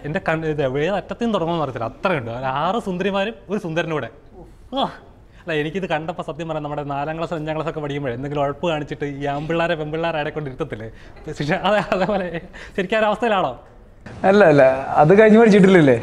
എൻ്റെ കണ്ണ് ഇത് ഏത് അറ്റത്തിൽ നിന്ന് തുടങ്ങുമെന്ന് അറിയത്തില്ല അത്രയുണ്ട് ഒരു ആറ് സുന്ദരിമാരും ഒരു സുന്ദരനും കൂടെ ഓ അല്ല എനിക്കിത് കണ്ടപ്പോൾ സത്യം പറയാം നമ്മുടെ നാലാം ക്ലാസ് അഞ്ചാം ക്ലാസ് ഒക്കെ പഠിക്കുമ്പോഴേ എന്തെങ്കിലും ഉഴപ്പ് കാണിച്ചിട്ട് ഈ ആമ്പിള്ളാരെ പെമ്പിള്ളാരെ ആടെ കൊണ്ട് ഇരുത്തത്തില്ലേ ശിക്ഷ അതെ അതേപോലെ ശരിക്കും ആ ഒരു അവസ്ഥയിലാണോ അല്ല അല്ല അത് കഴിഞ്ഞ് പഠിച്ചിട്ടില്ലല്ലേ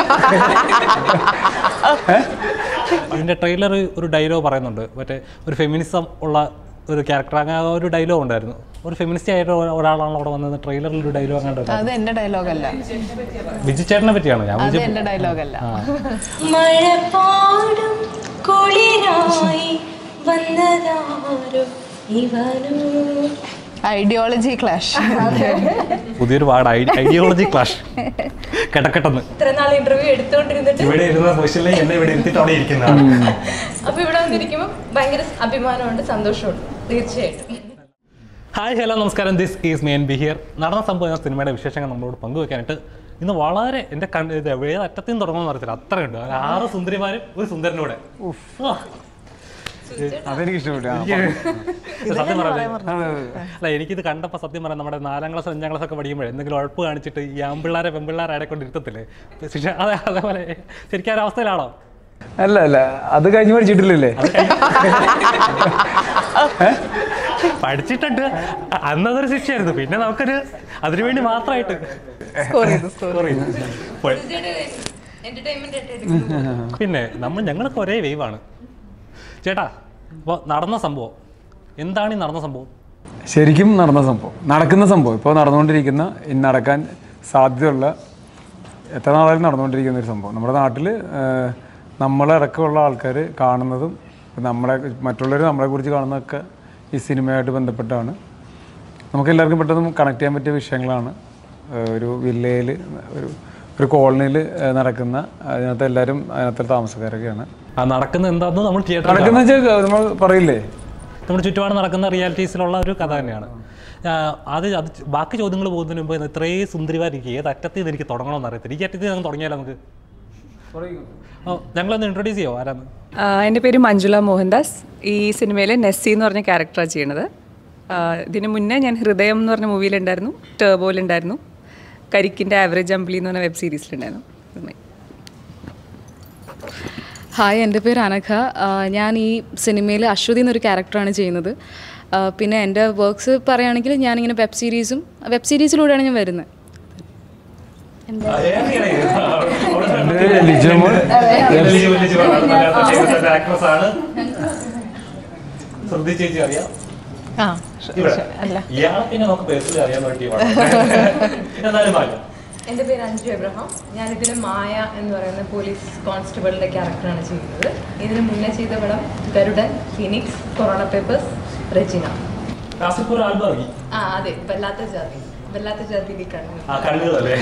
അതിൻ്റെ ട്രെയിലർ ഒരു ഡയലോഗ് പറയുന്നുണ്ട് മറ്റേ ഒരു ഫെമിനിസം ഉള്ള ഒരു ക്യാരക്ടർ അങ്ങനെ ഒരു ഡയലോഗ് ഉണ്ടായിരുന്നു ഒരു ഫെമിനിസ്റ്റ് ആയിട്ട് ഒ- ഒരാളാണ് അവിടെ വന്നത് ട്രെയിലറിൽ ഒരു ഡയലോഗ് അങ്ങനെ അത് എന്റെ ഡയലോഗല്ല ബിജു ചേട്ടനെ പറ്റിയാണോ ഞാൻ അത് വിചാരിച്ചു- എന്റെ ഡയലോഗല്ല ആ മഴപ്പാടും കുളിരായി വന്നതാരും ഇവനും ഐഡിയോളജി ക്ലാഷ് പുതിയൊരു വാർഡ് ഐഡിയോളജി ക്ലാഷ് കിടക്കട്ടെന്ന് ഇത്ര നാൾ ഇന്റർവ്യൂ എടുത്തുകൊണ്ടിരുന്നിട്ട് ഇവിടെ ഇരുന്ന സ്പെഷ്യലി എന്നെ ഇവിടെ ഇരുത്തിട്ട് അവിടെ ഇരിക്കുന്നതാണ് അപ്പൊ ഇവിടെ വന്നിരിക്കുമ്പോൾ ഭയങ്കര അഭിമാനമുണ്ട് സന്തോഷമുണ്ട് തീർച്ചയായിട്ടും ഹായ് ഹലോ നമസ്കാരം ദിസ് ഈസ് മെയിൻ ബിഹിയർ നടന്ന സംഭവം എന്ന സിനിമയുടെ വിശേഷങ്ങൾ നമ്മളോട് പങ്കുവെക്കാനായിട്ട് ഇന്ന് വളരെ എൻ്റെ കണ്ണ് ഇത് ഏത് അറ്റത്തിൽ നിന്ന് തുടങ്ങുമെന്ന് അറിയത്തില്ല അത്രയുണ്ട് ഒരു ആറ് സുന്ദരിമാരും ഒരു സുന്ദരനും കൂടെ ആ, അതെനിക്ക് ഇഷ്ടപ്പെട്ടു ആ, എനിക്ക് സത്യം പറയാം അതെ, അതെ. അല്ല എനിക്കിത് കണ്ടപ്പോൾ സത്യം പറയാം നമ്മുടെ നാലാം ക്ലാസ് അഞ്ചാം ക്ലാസ് ഒക്കെ പഠിക്കുമ്പോഴേ എന്തെങ്കിലും ഉഴപ്പ് കാണിച്ചിട്ട് ഈ ആമ്പിള്ളാരെ പെമ്പിള്ളാരെ ആടെ കൊണ്ട് ഇരുത്തത്തില്ലേ ശിക്ഷ അതെ അതേപോലെ ശരിക്കും ആ ഒരു അവസ്ഥയിലാണോ അല്ല അല്ല അത് കഴിഞ്ഞ് പഠിച്ചിട്ടില്ലല്ലേ പഠിച്ചിട്ടുണ്ട് അ- അന്നതൊരു ശിക്ഷയായിരുന്നു പിന്നെ നമുക്കൊരു അതിനുവേണ്ടി മാത്രമായിട്ട് സ്കോർ ചെയ്തു സ്കോർ പോയി. എന്റർടൈൻമെന്റ് ആയിട്ട് എടുക്കുന്നു പിന്നെ നമ്മൾ ഞങ്ങളൊക്കെ ഒരേ വേവാണ് ചേട്ടാ അപ്പോൾ നടന്ന സംഭവം എന്താണ് ഈ നടന്ന സംഭവം ശരിക്കും നടന്ന സംഭവം നടക്കുന്ന സംഭവം ഇപ്പോൾ നടന്നുകൊണ്ടിരിക്കുന്ന ഇനി നടക്കാൻ സാധ്യതയുള്ള എത്ര നാളായാലും നടന്നുകൊണ്ടിരിക്കുന്ന ഒരു സംഭവം നമ്മുടെ നാട്ടിൽ നമ്മളടക്കമുള്ള ആൾക്കാർ കാണുന്നതും നമ്മളെ മറ്റുള്ളവർ നമ്മളെക്കുറിച്ച് കാണുന്നതൊക്കെ ഈ സിനിമയായിട്ട് ബന്ധപ്പെട്ടാണ് നമുക്ക് എല്ലാവർക്കും പെട്ടെന്ന് കണക്ട് ചെയ്യാൻ പറ്റിയ വിഷയങ്ങളാണ് ഏഹ് ഒരു വില്ലയിൽ ഒരു ഒരു കോളനിയിൽ നടക്കുന്ന അതിനകത്ത് എല്ലാവരും അതിനകത്ത് താമസക്കാരൊക്കെയാണ് ആ നടക്കുന്ന എന്താണെന്ന് നമ്മൾ തിയേറ്ററിൽ നടക്കുന്ന വെച്ചാൽ നമ്മൾ പറയില്ലേ നമ്മുടെ ചുറ്റുപാട് നടക്കുന്ന റിയാലിറ്റീസിലുള്ള ഒരു കഥ തന്നെയാണ് ആ, അത് അത് ബാക്കി ചോദ്യങ്ങൾ പോകുന്നതിന് മുമ്പ് ഇത്രയും സുന്ദരിമാരിക്കും ഏത് അറ്റത്തിൽ നിന്ന് എനിക്ക് തുടങ്ങണമെന്ന് അറിയത്തില്ല ഈ അറ്റത്തിൽ നമുക്ക് തുടങ്ങിയാലോ നമുക്ക് ഓ ഞങ്ങളൊന്ന് ഇൻട്രൊഡ്യൂസ് ചെയ്യാമോ ആരാന്ന് ആ, എൻ്റെ പേര് മഞ്ജുള മോഹൻദാസ് ഈ സിനിമയിൽ നെസ്സി എന്ന് പറഞ്ഞ ക്യാരക്ടറാണ് ചെയ്യണത് ആ, ഇതിന് മുന്നേ ഞാൻ ഹൃദയം എന്ന് പറഞ്ഞ മൂവിയിലുണ്ടായിരുന്നു ടേബോയിലുണ്ടായിരുന്നു കരിക്കിൻ്റെ ആവറേജ് അമ്പിളി എന്ന് പറഞ്ഞ വെബ് സീരീസിലുണ്ടായിരുന്നു നന്നായി. ഹായ് എൻ്റെ പേര് അനഘ ആ, ഞാൻ ഈ സിനിമയിൽ അശ്വതി എന്നൊരു ക്യാരക്ടറാണ് ചെയ്യുന്നത് ആ, പിന്നെ എൻ്റെ വർക്ക്സ് പറയുകയാണെങ്കിൽ ഞാനിങ്ങനെ വെബ് സീരീസും വെബ് സീരീസിലൂടെയാണ് ഞാൻ വരുന്നത് എൻ്റെ ലിജോമോൾ ആക്ട്രസ് ആണ് ശ്രുതി ചേച്ചി അറിയാം ആ ഇവിടെ ഇയാളെ പിന്നെ നമുക്ക് പേഴ്സണലി അറിയാൻ വേണ്ടി എന്നാലും മാറ്റാം എന്റെ പേര് അഞ്ജു എബ്രഹാം ഞാനിതിൽ മായ എന്ന് പറയുന്ന പോലീസ് കോൺസ്റ്റബിളിന്റെ ക്യാരക്ടറാണ് ചെയ്യുന്നത് ഇതിന് മുന്നേ ചെയ്ത പടം Garudan phoenix corona papers Regina Kasaragod album ഇറങ്ങി ആ അതെ വല്ലാത്ത ജാതി വല്ലാത്ത ജാതിയിലെ കണ്ണു ആ കണ്ണുകളല്ലേ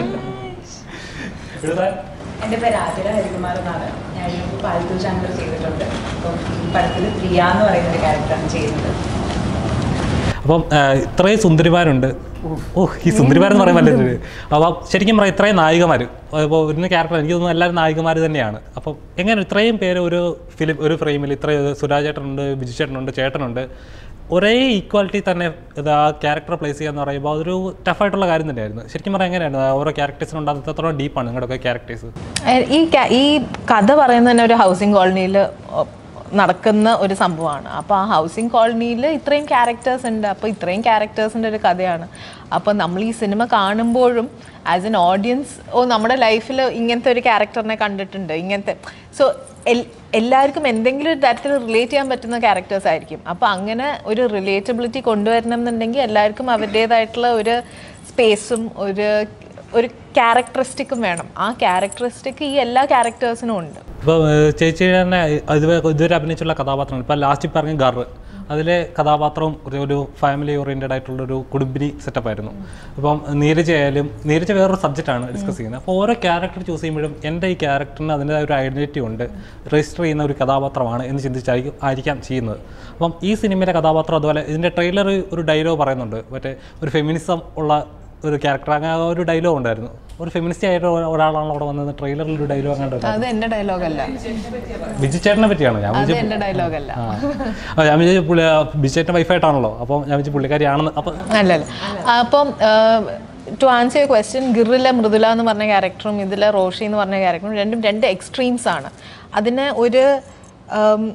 എഴുതാൻ എൻ്റെ പേര് ആതിര ഹരികുമാർ എന്നാണ് ഞാൻ ഇതിനു പാൽത്തു ചാങ്കർ ചെയ്തിട്ടുണ്ട് അപ്പം ഈ പടത്തിൽ പ്രിയ എന്ന് പറയുന്ന ഒരു ക്യാരക്ടറാണ് ചെയ്യുന്നത് അപ്പം ആ, ഇത്രയും സുന്ദരിമാരുണ്ട് ഓ ഈ സുന്ദരിമാരെന്ന് പറയാൻ പറ്റില്ല അപ്പം ശരിക്കും പറയാം ഇത്രയും നായികമാർ അപ്പോൾ ഒരു ക്യാരക്ടർ എനിക്ക് തോന്നുന്നു എല്ലാവരും നായികമാർ തന്നെയാണ് അപ്പം എങ്ങനെ ഇത്രയും പേര് ഒരു ഫിലിം ഒരു ഫ്രെയിമിൽ ഇത്രയും സുരാജ് ചേട്ടനുണ്ട് ബിജു ചേട്ടനുണ്ട് ചേട്ടനുണ്ട് ഒരേ ഈക്വാലിറ്റി തന്നെ ഇത് ആ ക്യാരക്ടർ പ്ലേസ് ചെയ്യാന്ന് പറയുമ്പോൾ അതൊരു ടഫായിട്ടുള്ള കാര്യം തന്നെയായിരുന്നു ശരിക്കും പറഞ്ഞാൽ എങ്ങനെയാണ് ആ ഓരോ ക്യാരക്ടേഴ്സിനുണ്ട് അത് എത്രത്തോളം ഡീപ്പാണ് നിങ്ങളുടെയൊക്കെ ക്യാരക്ടേഴ്സ് എ- ഈ ക- ഈ കഥ പറയുന്നത് തന്നെ ഒരു ഹൗസിംഗ് കോളനിയിൽ നടക്കുന്ന ഒരു സംഭവമാണ് അപ്പോൾ ആ ഹൗസിംഗ് കോളനിയിൽ ഇത്രയും ക്യാരക്ടേഴ്സ് ഉണ്ട് അപ്പോൾ ഇത്രയും ക്യാരക്ടേഴ്സിൻ്റെ ഒരു കഥയാണ് അപ്പോൾ നമ്മൾ ഈ സിനിമ കാണുമ്പോഴും ആസ് എൻ ഓഡിയൻസ് ഓ നമ്മുടെ ലൈഫിൽ ഇങ്ങനത്തെ ഒരു ക്യാരക്ടറിനെ കണ്ടിട്ടുണ്ട് ഇങ്ങനത്തെ സോ എല്ലാവർക്കും എന്തെങ്കിലും ഒരു തരത്തിൽ റിലേറ്റ് ചെയ്യാൻ പറ്റുന്ന ക്യാരക്ടേഴ്സ് ആയിരിക്കും അപ്പോൾ അങ്ങനെ ഒരു റിലേറ്റബിലിറ്റി കൊണ്ടുവരണം എന്നുണ്ടെങ്കിൽ എല്ലാവർക്കും അവരുടേതായിട്ടുള്ള ഒരു സ്പേസും ഒരു ഒരു ക്യാരക്ടറിസ്റ്റിക്കും വേണം ആ ക്യാരക്ടറിസ്റ്റിക് ഈ എല്ലാ ക്യാരക്ടേഴ്സിനും ഉണ്ട് ഇപ്പോൾ ചേച്ചി തന്നെ ഇതുവരെ ഇതുവരെ അഭിനയിച്ചുള്ള കഥാപാത്രങ്ങൾ ഇപ്പോൾ ലാസ്റ്റ് പറഞ്ഞ ഗർ അതിലെ കഥാപാത്രവും ഒരു- ഒരു ഫാമിലി ഓറിയൻറ്റഡ് ആയിട്ടുള്ള ഒരു കുടുംബിനി സെറ്റപ്പ് ആയിരുന്നു ഇപ്പം നീരജ ആയാലും നീരജ വേറൊരു സബ്ജക്റ്റാണ് ഡിസ്കസ് ചെയ്യുന്നത് അപ്പോൾ ഓരോ ക്യാരക്ടർ ചൂസ് ചെയ്യുമ്പോഴും എൻ്റെ ഈ ക്യാരക്ടറിന് അതിൻ്റെതായ ഒരു ഐഡൻറ്റിറ്റി ഉണ്ട് രജിസ്റ്റർ ചെയ്യുന്ന ഒരു കഥാപാത്രമാണ് എന്ന് ചിന്തിച്ചായിരിക്കും ആയിരിക്കാം ചെയ്യുന്നത് അപ്പം ഈ സിനിമയിലെ കഥാപാത്രം അതുപോലെ ഇതിൻ്റെ ട്രെയിലർ ഒരു ഡയലോഗ് പറയുന്നുണ്ട് മറ്റേ ഒരു ഫെമിനിസം ഉള്ള ഒരു ക്യാരക്ടർ അങ്ങനെ ഒരു ഡയലോഗ് ഉണ്ടായിരുന്നു ഒരു ഫെമിനിസ്റ്റ് ആയിട്ട് ഒരാളാണ് അവിടെ വന്നത് ട്രെയിലറിൽ ഒരു ഡയലോഗ് അങ്ങനെ ഉണ്ടായിരുന്നു. അത് എൻ്റെ ഡയലോഗല്ല ബിജു ചേട്ടനെ പറ്റിയാണോ ഞാൻ അത് വിചാരിച്ചു എൻ്റെ ഡയലോഗല്ല ആ ആ, ഞാൻ വിചാരിച്ചു പുള്ളി ബിജു ചേട്ടൻ വൈഫായിട്ടാണല്ലോ അപ്പോൾ ഞാൻ വിചാരിച്ചു പുള്ളിക്കാരിയാണെന്ന് അപ്പോൾ അല്ലല്ല അപ്പം ടു ആൻസർ യുവർ ക്വസ്റ്റ്യൻ ഗിറിലെ മൃദുല എന്ന് പറഞ്ഞ ക്യാരക്ടറും ഇതിലെ റോഷി എന്ന് പറഞ്ഞ ക്യാരക്ടറും രണ്ടും രണ്ട് എക്സ്ട്രീംസ് ആണ് അതിനെ ഒരു ഉം,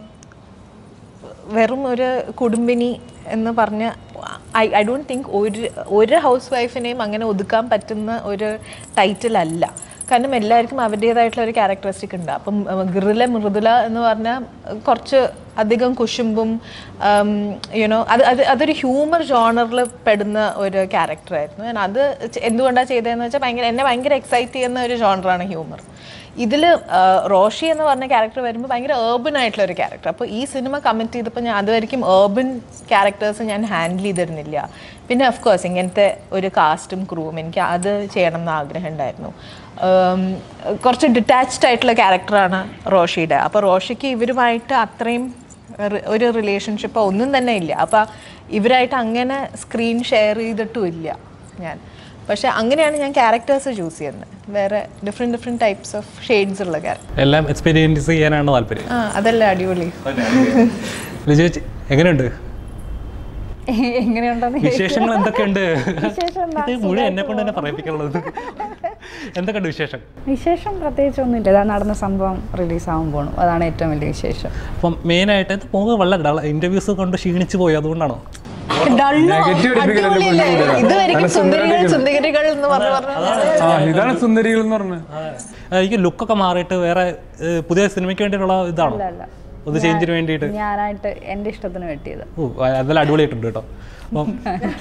വെറും ഒരു കുടുംബിനി എന്ന് പറഞ്ഞ് ഐ ഐ ഡോണ്ട് തിങ്ക് ഒരു ഒരു ഹൗസ് വൈഫിനെയും അങ്ങനെ ഒതുക്കാൻ പറ്റുന്ന ഒരു ടൈറ്റിൽ അല്ല കാരണം എല്ലാവർക്കും അവരുടേതായിട്ടുള്ള ഒരു ക്യാരക്ടറിസ്റ്റിക് ഉണ്ട് അപ്പം ഗിറിലെ മൃദുല എന്ന് പറഞ്ഞാൽ കുറച്ച് അധികം കുശുമ്പും യുനോ അത് അത് അതൊരു ഹ്യൂമർ ജോണറിൽ പെടുന്ന ഒരു ക്യാരക്ടറായിരുന്നു ഞാൻ അത് ചെ- എന്തുകൊണ്ടാണ് ചെയ്തതെന്ന് വെച്ചാൽ ഭയങ്കര എന്നെ ഭയങ്കര എക്സൈറ്റ് ചെയ്യുന്ന ഒരു ജോണറാണ് ഹ്യൂമർ ഇതിൽ റോഷി എന്ന് പറഞ്ഞ ക്യാരക്ടർ വരുമ്പോൾ ഭയങ്കര ഏർബൻ ആയിട്ടുള്ള ഒരു ക്യാരക്ടർ അപ്പോൾ ഈ സിനിമ കമ്മിറ്റ് ചെയ്തപ്പോൾ ഞാൻ അതുവരെയും ഏർബൻ ക്യാരക്ടേഴ്സ് ഞാൻ ഹാൻഡിൽ ചെയ്തിരുന്നില്ല പിന്നെ ഓഫ് കോഴ്സ് ഇങ്ങനത്തെ ഒരു കാസ്റ്റും ക്രൂവും എനിക്ക് അത് ചെയ്യണം എന്ന് ആഗ്രഹം ഉണ്ടായിരുന്നു ഉം, കുറച്ച് ഡിറ്റാച്ച്ഡ് ആയിട്ടുള്ള ക്യാരക്ടറാണ് റോഷിയുടെ അപ്പോൾ റോഷിക്ക് ഇവരുമായിട്ട് അത്രയും റി- ഒരു റിലേഷൻഷിപ്പോ ഒന്നും തന്നെ ഇല്ല അപ്പോൾ ഇവരായിട്ട് അങ്ങനെ സ്ക്രീൻ ഷെയർ ചെയ്തിട്ടും ഇല്ല ഞാൻ പക്ഷെ അങ്ങനെയാണ് ഞാൻ ക്യാരക്ടേഴ്സ് ചൂസ് ചെയ്യുന്നത് വേറെ different different types of shades ഉള്ള ക്യാരക്ടർ എല്ലാം എക്സ്പീരിയൻസ് ചെയ്യാനാണ് താല്പര്യം ആ അതല്ലേ അടിപൊളി ലിജു ചേച്ചി എങ്ങനെയുണ്ട് എങ്ങനെയുണ്ടെന്ന് വിശേഷങ്ങൾ എന്തൊക്കെയുണ്ട് വിശേഷം എന്താ? ഇത് മുഴുവൻ എന്നെ കൊണ്ട് തന്നെ പറയിപ്പിക്കാനുള്ളത് എന്തൊക്കെയുണ്ട് വിശേഷം വിശേഷം പ്രത്യേകിച്ചൊന്നുമില്ല ഇതാ നടന്ന സംഭവം റിലീസാവാൻ പോണു അതാണ് ഏറ്റവും വലിയ വിശേഷം അപ്പം മെയിനായിട്ട് ഇത് പോകുക വളരെ ഇന്റർവ്യൂസ് കൊണ്ട് ക്ഷീണിച്ചു പോയി അതുകൊണ്ടാണോ Negative അടിപ്പിക്കലല്ലേ അടിപൊളിയല്ലേ പുള്ളി ഇവിടെ. ഇതുവരെയും നല്ല സുന്ദരികൾ സുന്ദരികൾ. സുന്ദരികൾ എന്ന് പറഞ്ഞു പറഞ്ഞു ആ ഇതാണ് സുന്ദരികൾ എന്ന് പറഞ്ഞത് എനിക്ക് ലുക്കൊക്കെ മാറിയിട്ട് വേറെ ഏഹ്, പുതിയ സിനിമയ്ക്ക് വേണ്ടിയിട്ടുള്ള ഇതാണോ അല്ല. ഒരു ചേഞ്ചിന് വേണ്ടിയിട്ട് ഞാനായിട്ട് എൻ്റെ ഇഷ്ടത്തിന് വെട്ടിയത് ഓ അതെല്ലാം അടിപൊളിയായിട്ടുണ്ട് കേട്ടോ അപ്പം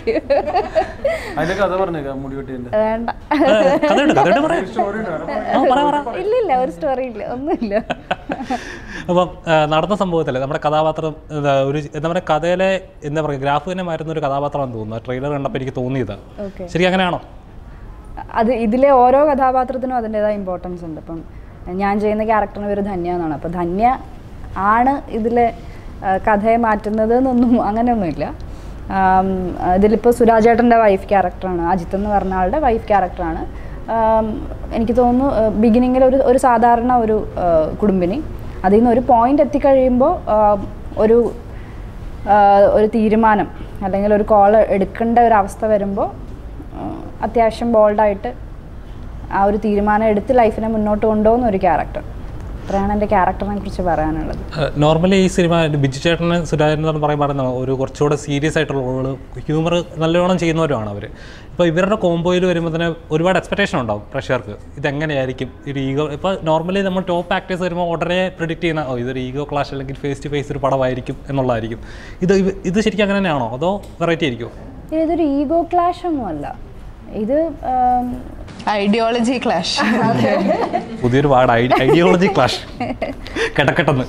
അതിന്റെ കഥ പറഞ്ഞേക്കാം മുടി വെട്ടിന്റെ വേണ്ട ഏഹ്, കഥയുണ്ട് കഥയുണ്ട് പറയാം ആ, പറ പറ ഇല്ല ഇല്ല ഒരു സ്റ്റോറി ഇല്ല ഒന്നുമില്ല അപ്പം ആ, നടന്ന സംഭവത്തിൽ നമ്മുടെ കഥാപാത്രം എന്താ, ഒരു എന്താ പറയുക കഥയിലെ എന്താ പറയുക ഗ്രാഫ് തന്നെ മാറുന്ന ഒരു കഥാപാത്രമാണെന്ന് തോന്നുന്നു ട്രെയിലർ കണ്ടപ്പോൾ എനിക്ക് തോന്നിയത് ഓക്കെ ശരി അങ്ങനെയാണോ അത് ഇതിലെ ഓരോ കഥാപാത്രത്തിനും അതിൻ്റെതായ ഇമ്പോർട്ടൻസ് ഉണ്ട് ഇപ്പം ഞാൻ ചെയ്യുന്ന ക്യാരക്ടറിന് പേര് ധന്യ എന്നാണ് അപ്പോൾ ധന്യ ആണ് ഇതിലെ ആ, കഥയെ മാറ്റുന്നത് എന്നൊന്നും അങ്ങനെയൊന്നുമില്ല ആം, ഇതിലിപ്പോൾ സുരാജേട്ടൻ്റെ വൈഫ് ക്യാരക്ടറാണ് അജിത്ത് എന്ന് പറഞ്ഞ ആളുടെ വൈഫ് ക്യാരക്ടറാണ് ആം, എനിക്ക് തോന്നുന്നു ബിഗിനിങ്ങിൽ ഒരു ഒരു സാധാരണ ഒരു ആ, കുടുംബിനി അതിൽ നിന്ന് ഒരു പോയിന്റ് എത്തിക്കഴിയുമ്പോൾ ആ, ഒരു ആ, ഒരു തീരുമാനം അല്ലെങ്കിൽ ഒരു കോൾ എടുക്കേണ്ട ഒരു അവസ്ഥ വരുമ്പോൾ അത്യാവശ്യം ബോൾഡായിട്ട് ആ ഒരു തീരുമാനം എടുത്ത് ലൈഫിനെ മുന്നോട്ട് കൊണ്ടുപോകുന്ന ഒരു ക്യാരക്ടർ അത്രയാണ് എൻ്റെ ക്യാരക്ടറിനെ കുറിച്ച് പറയാനുള്ളത് നോർമലി ഈ സിനിമ ബിജു ചേട്ടന് സുരാജൻ എന്ന് പറയും പറയുന്ന ഒരു കുറച്ചുകൂടെ സീരിയസ് ആയിട്ടുള്ള റോള് ഹ്യൂമർ നല്ലോണം ചെയ്യുന്നവരുമാണ് അവർ ഇപ്പോൾ ഇവരുടെ കോംബോയിൽ വരുമ്പോൾ തന്നെ ഒരുപാട് എക്സ്പെക്ടേഷൻ ഉണ്ടാവും പ്രഷർക്ക് ഇതെങ്ങനെയായിരിക്കും ഒരു ഈഗോ ഇപ്പോൾ നോർമലി നമ്മൾ ടോപ്പ് ആക്ടേഴ്സ് വരുമ്പോൾ ഉടനെ പ്രിഡിക്റ്റ് ചെയ്യുന്ന ഓ ഇതൊരു ഈഗോ ക്ലാഷ് അല്ലെങ്കിൽ ഫേസ് ടു ഫേസ് ഒരു പടമായിരിക്കും എന്നുള്ളതായിരിക്കും ഇത് ഇവ- ഇത് ശരിക്കും അങ്ങനെ തന്നെയാണോ അതോ വെറൈറ്റി ആയിരിക്കുമോ ഇതൊരു ഈഗോ ക്ലാഷ് ഒന്നുമല്ല ഇത് ആം, ഐഡിയോളജി ക്ലാഷ് പുതിയൊരു വാർഡ് ഐഡിയോളജി ക്ലാഷ് കിടക്കട്ടെന്ന്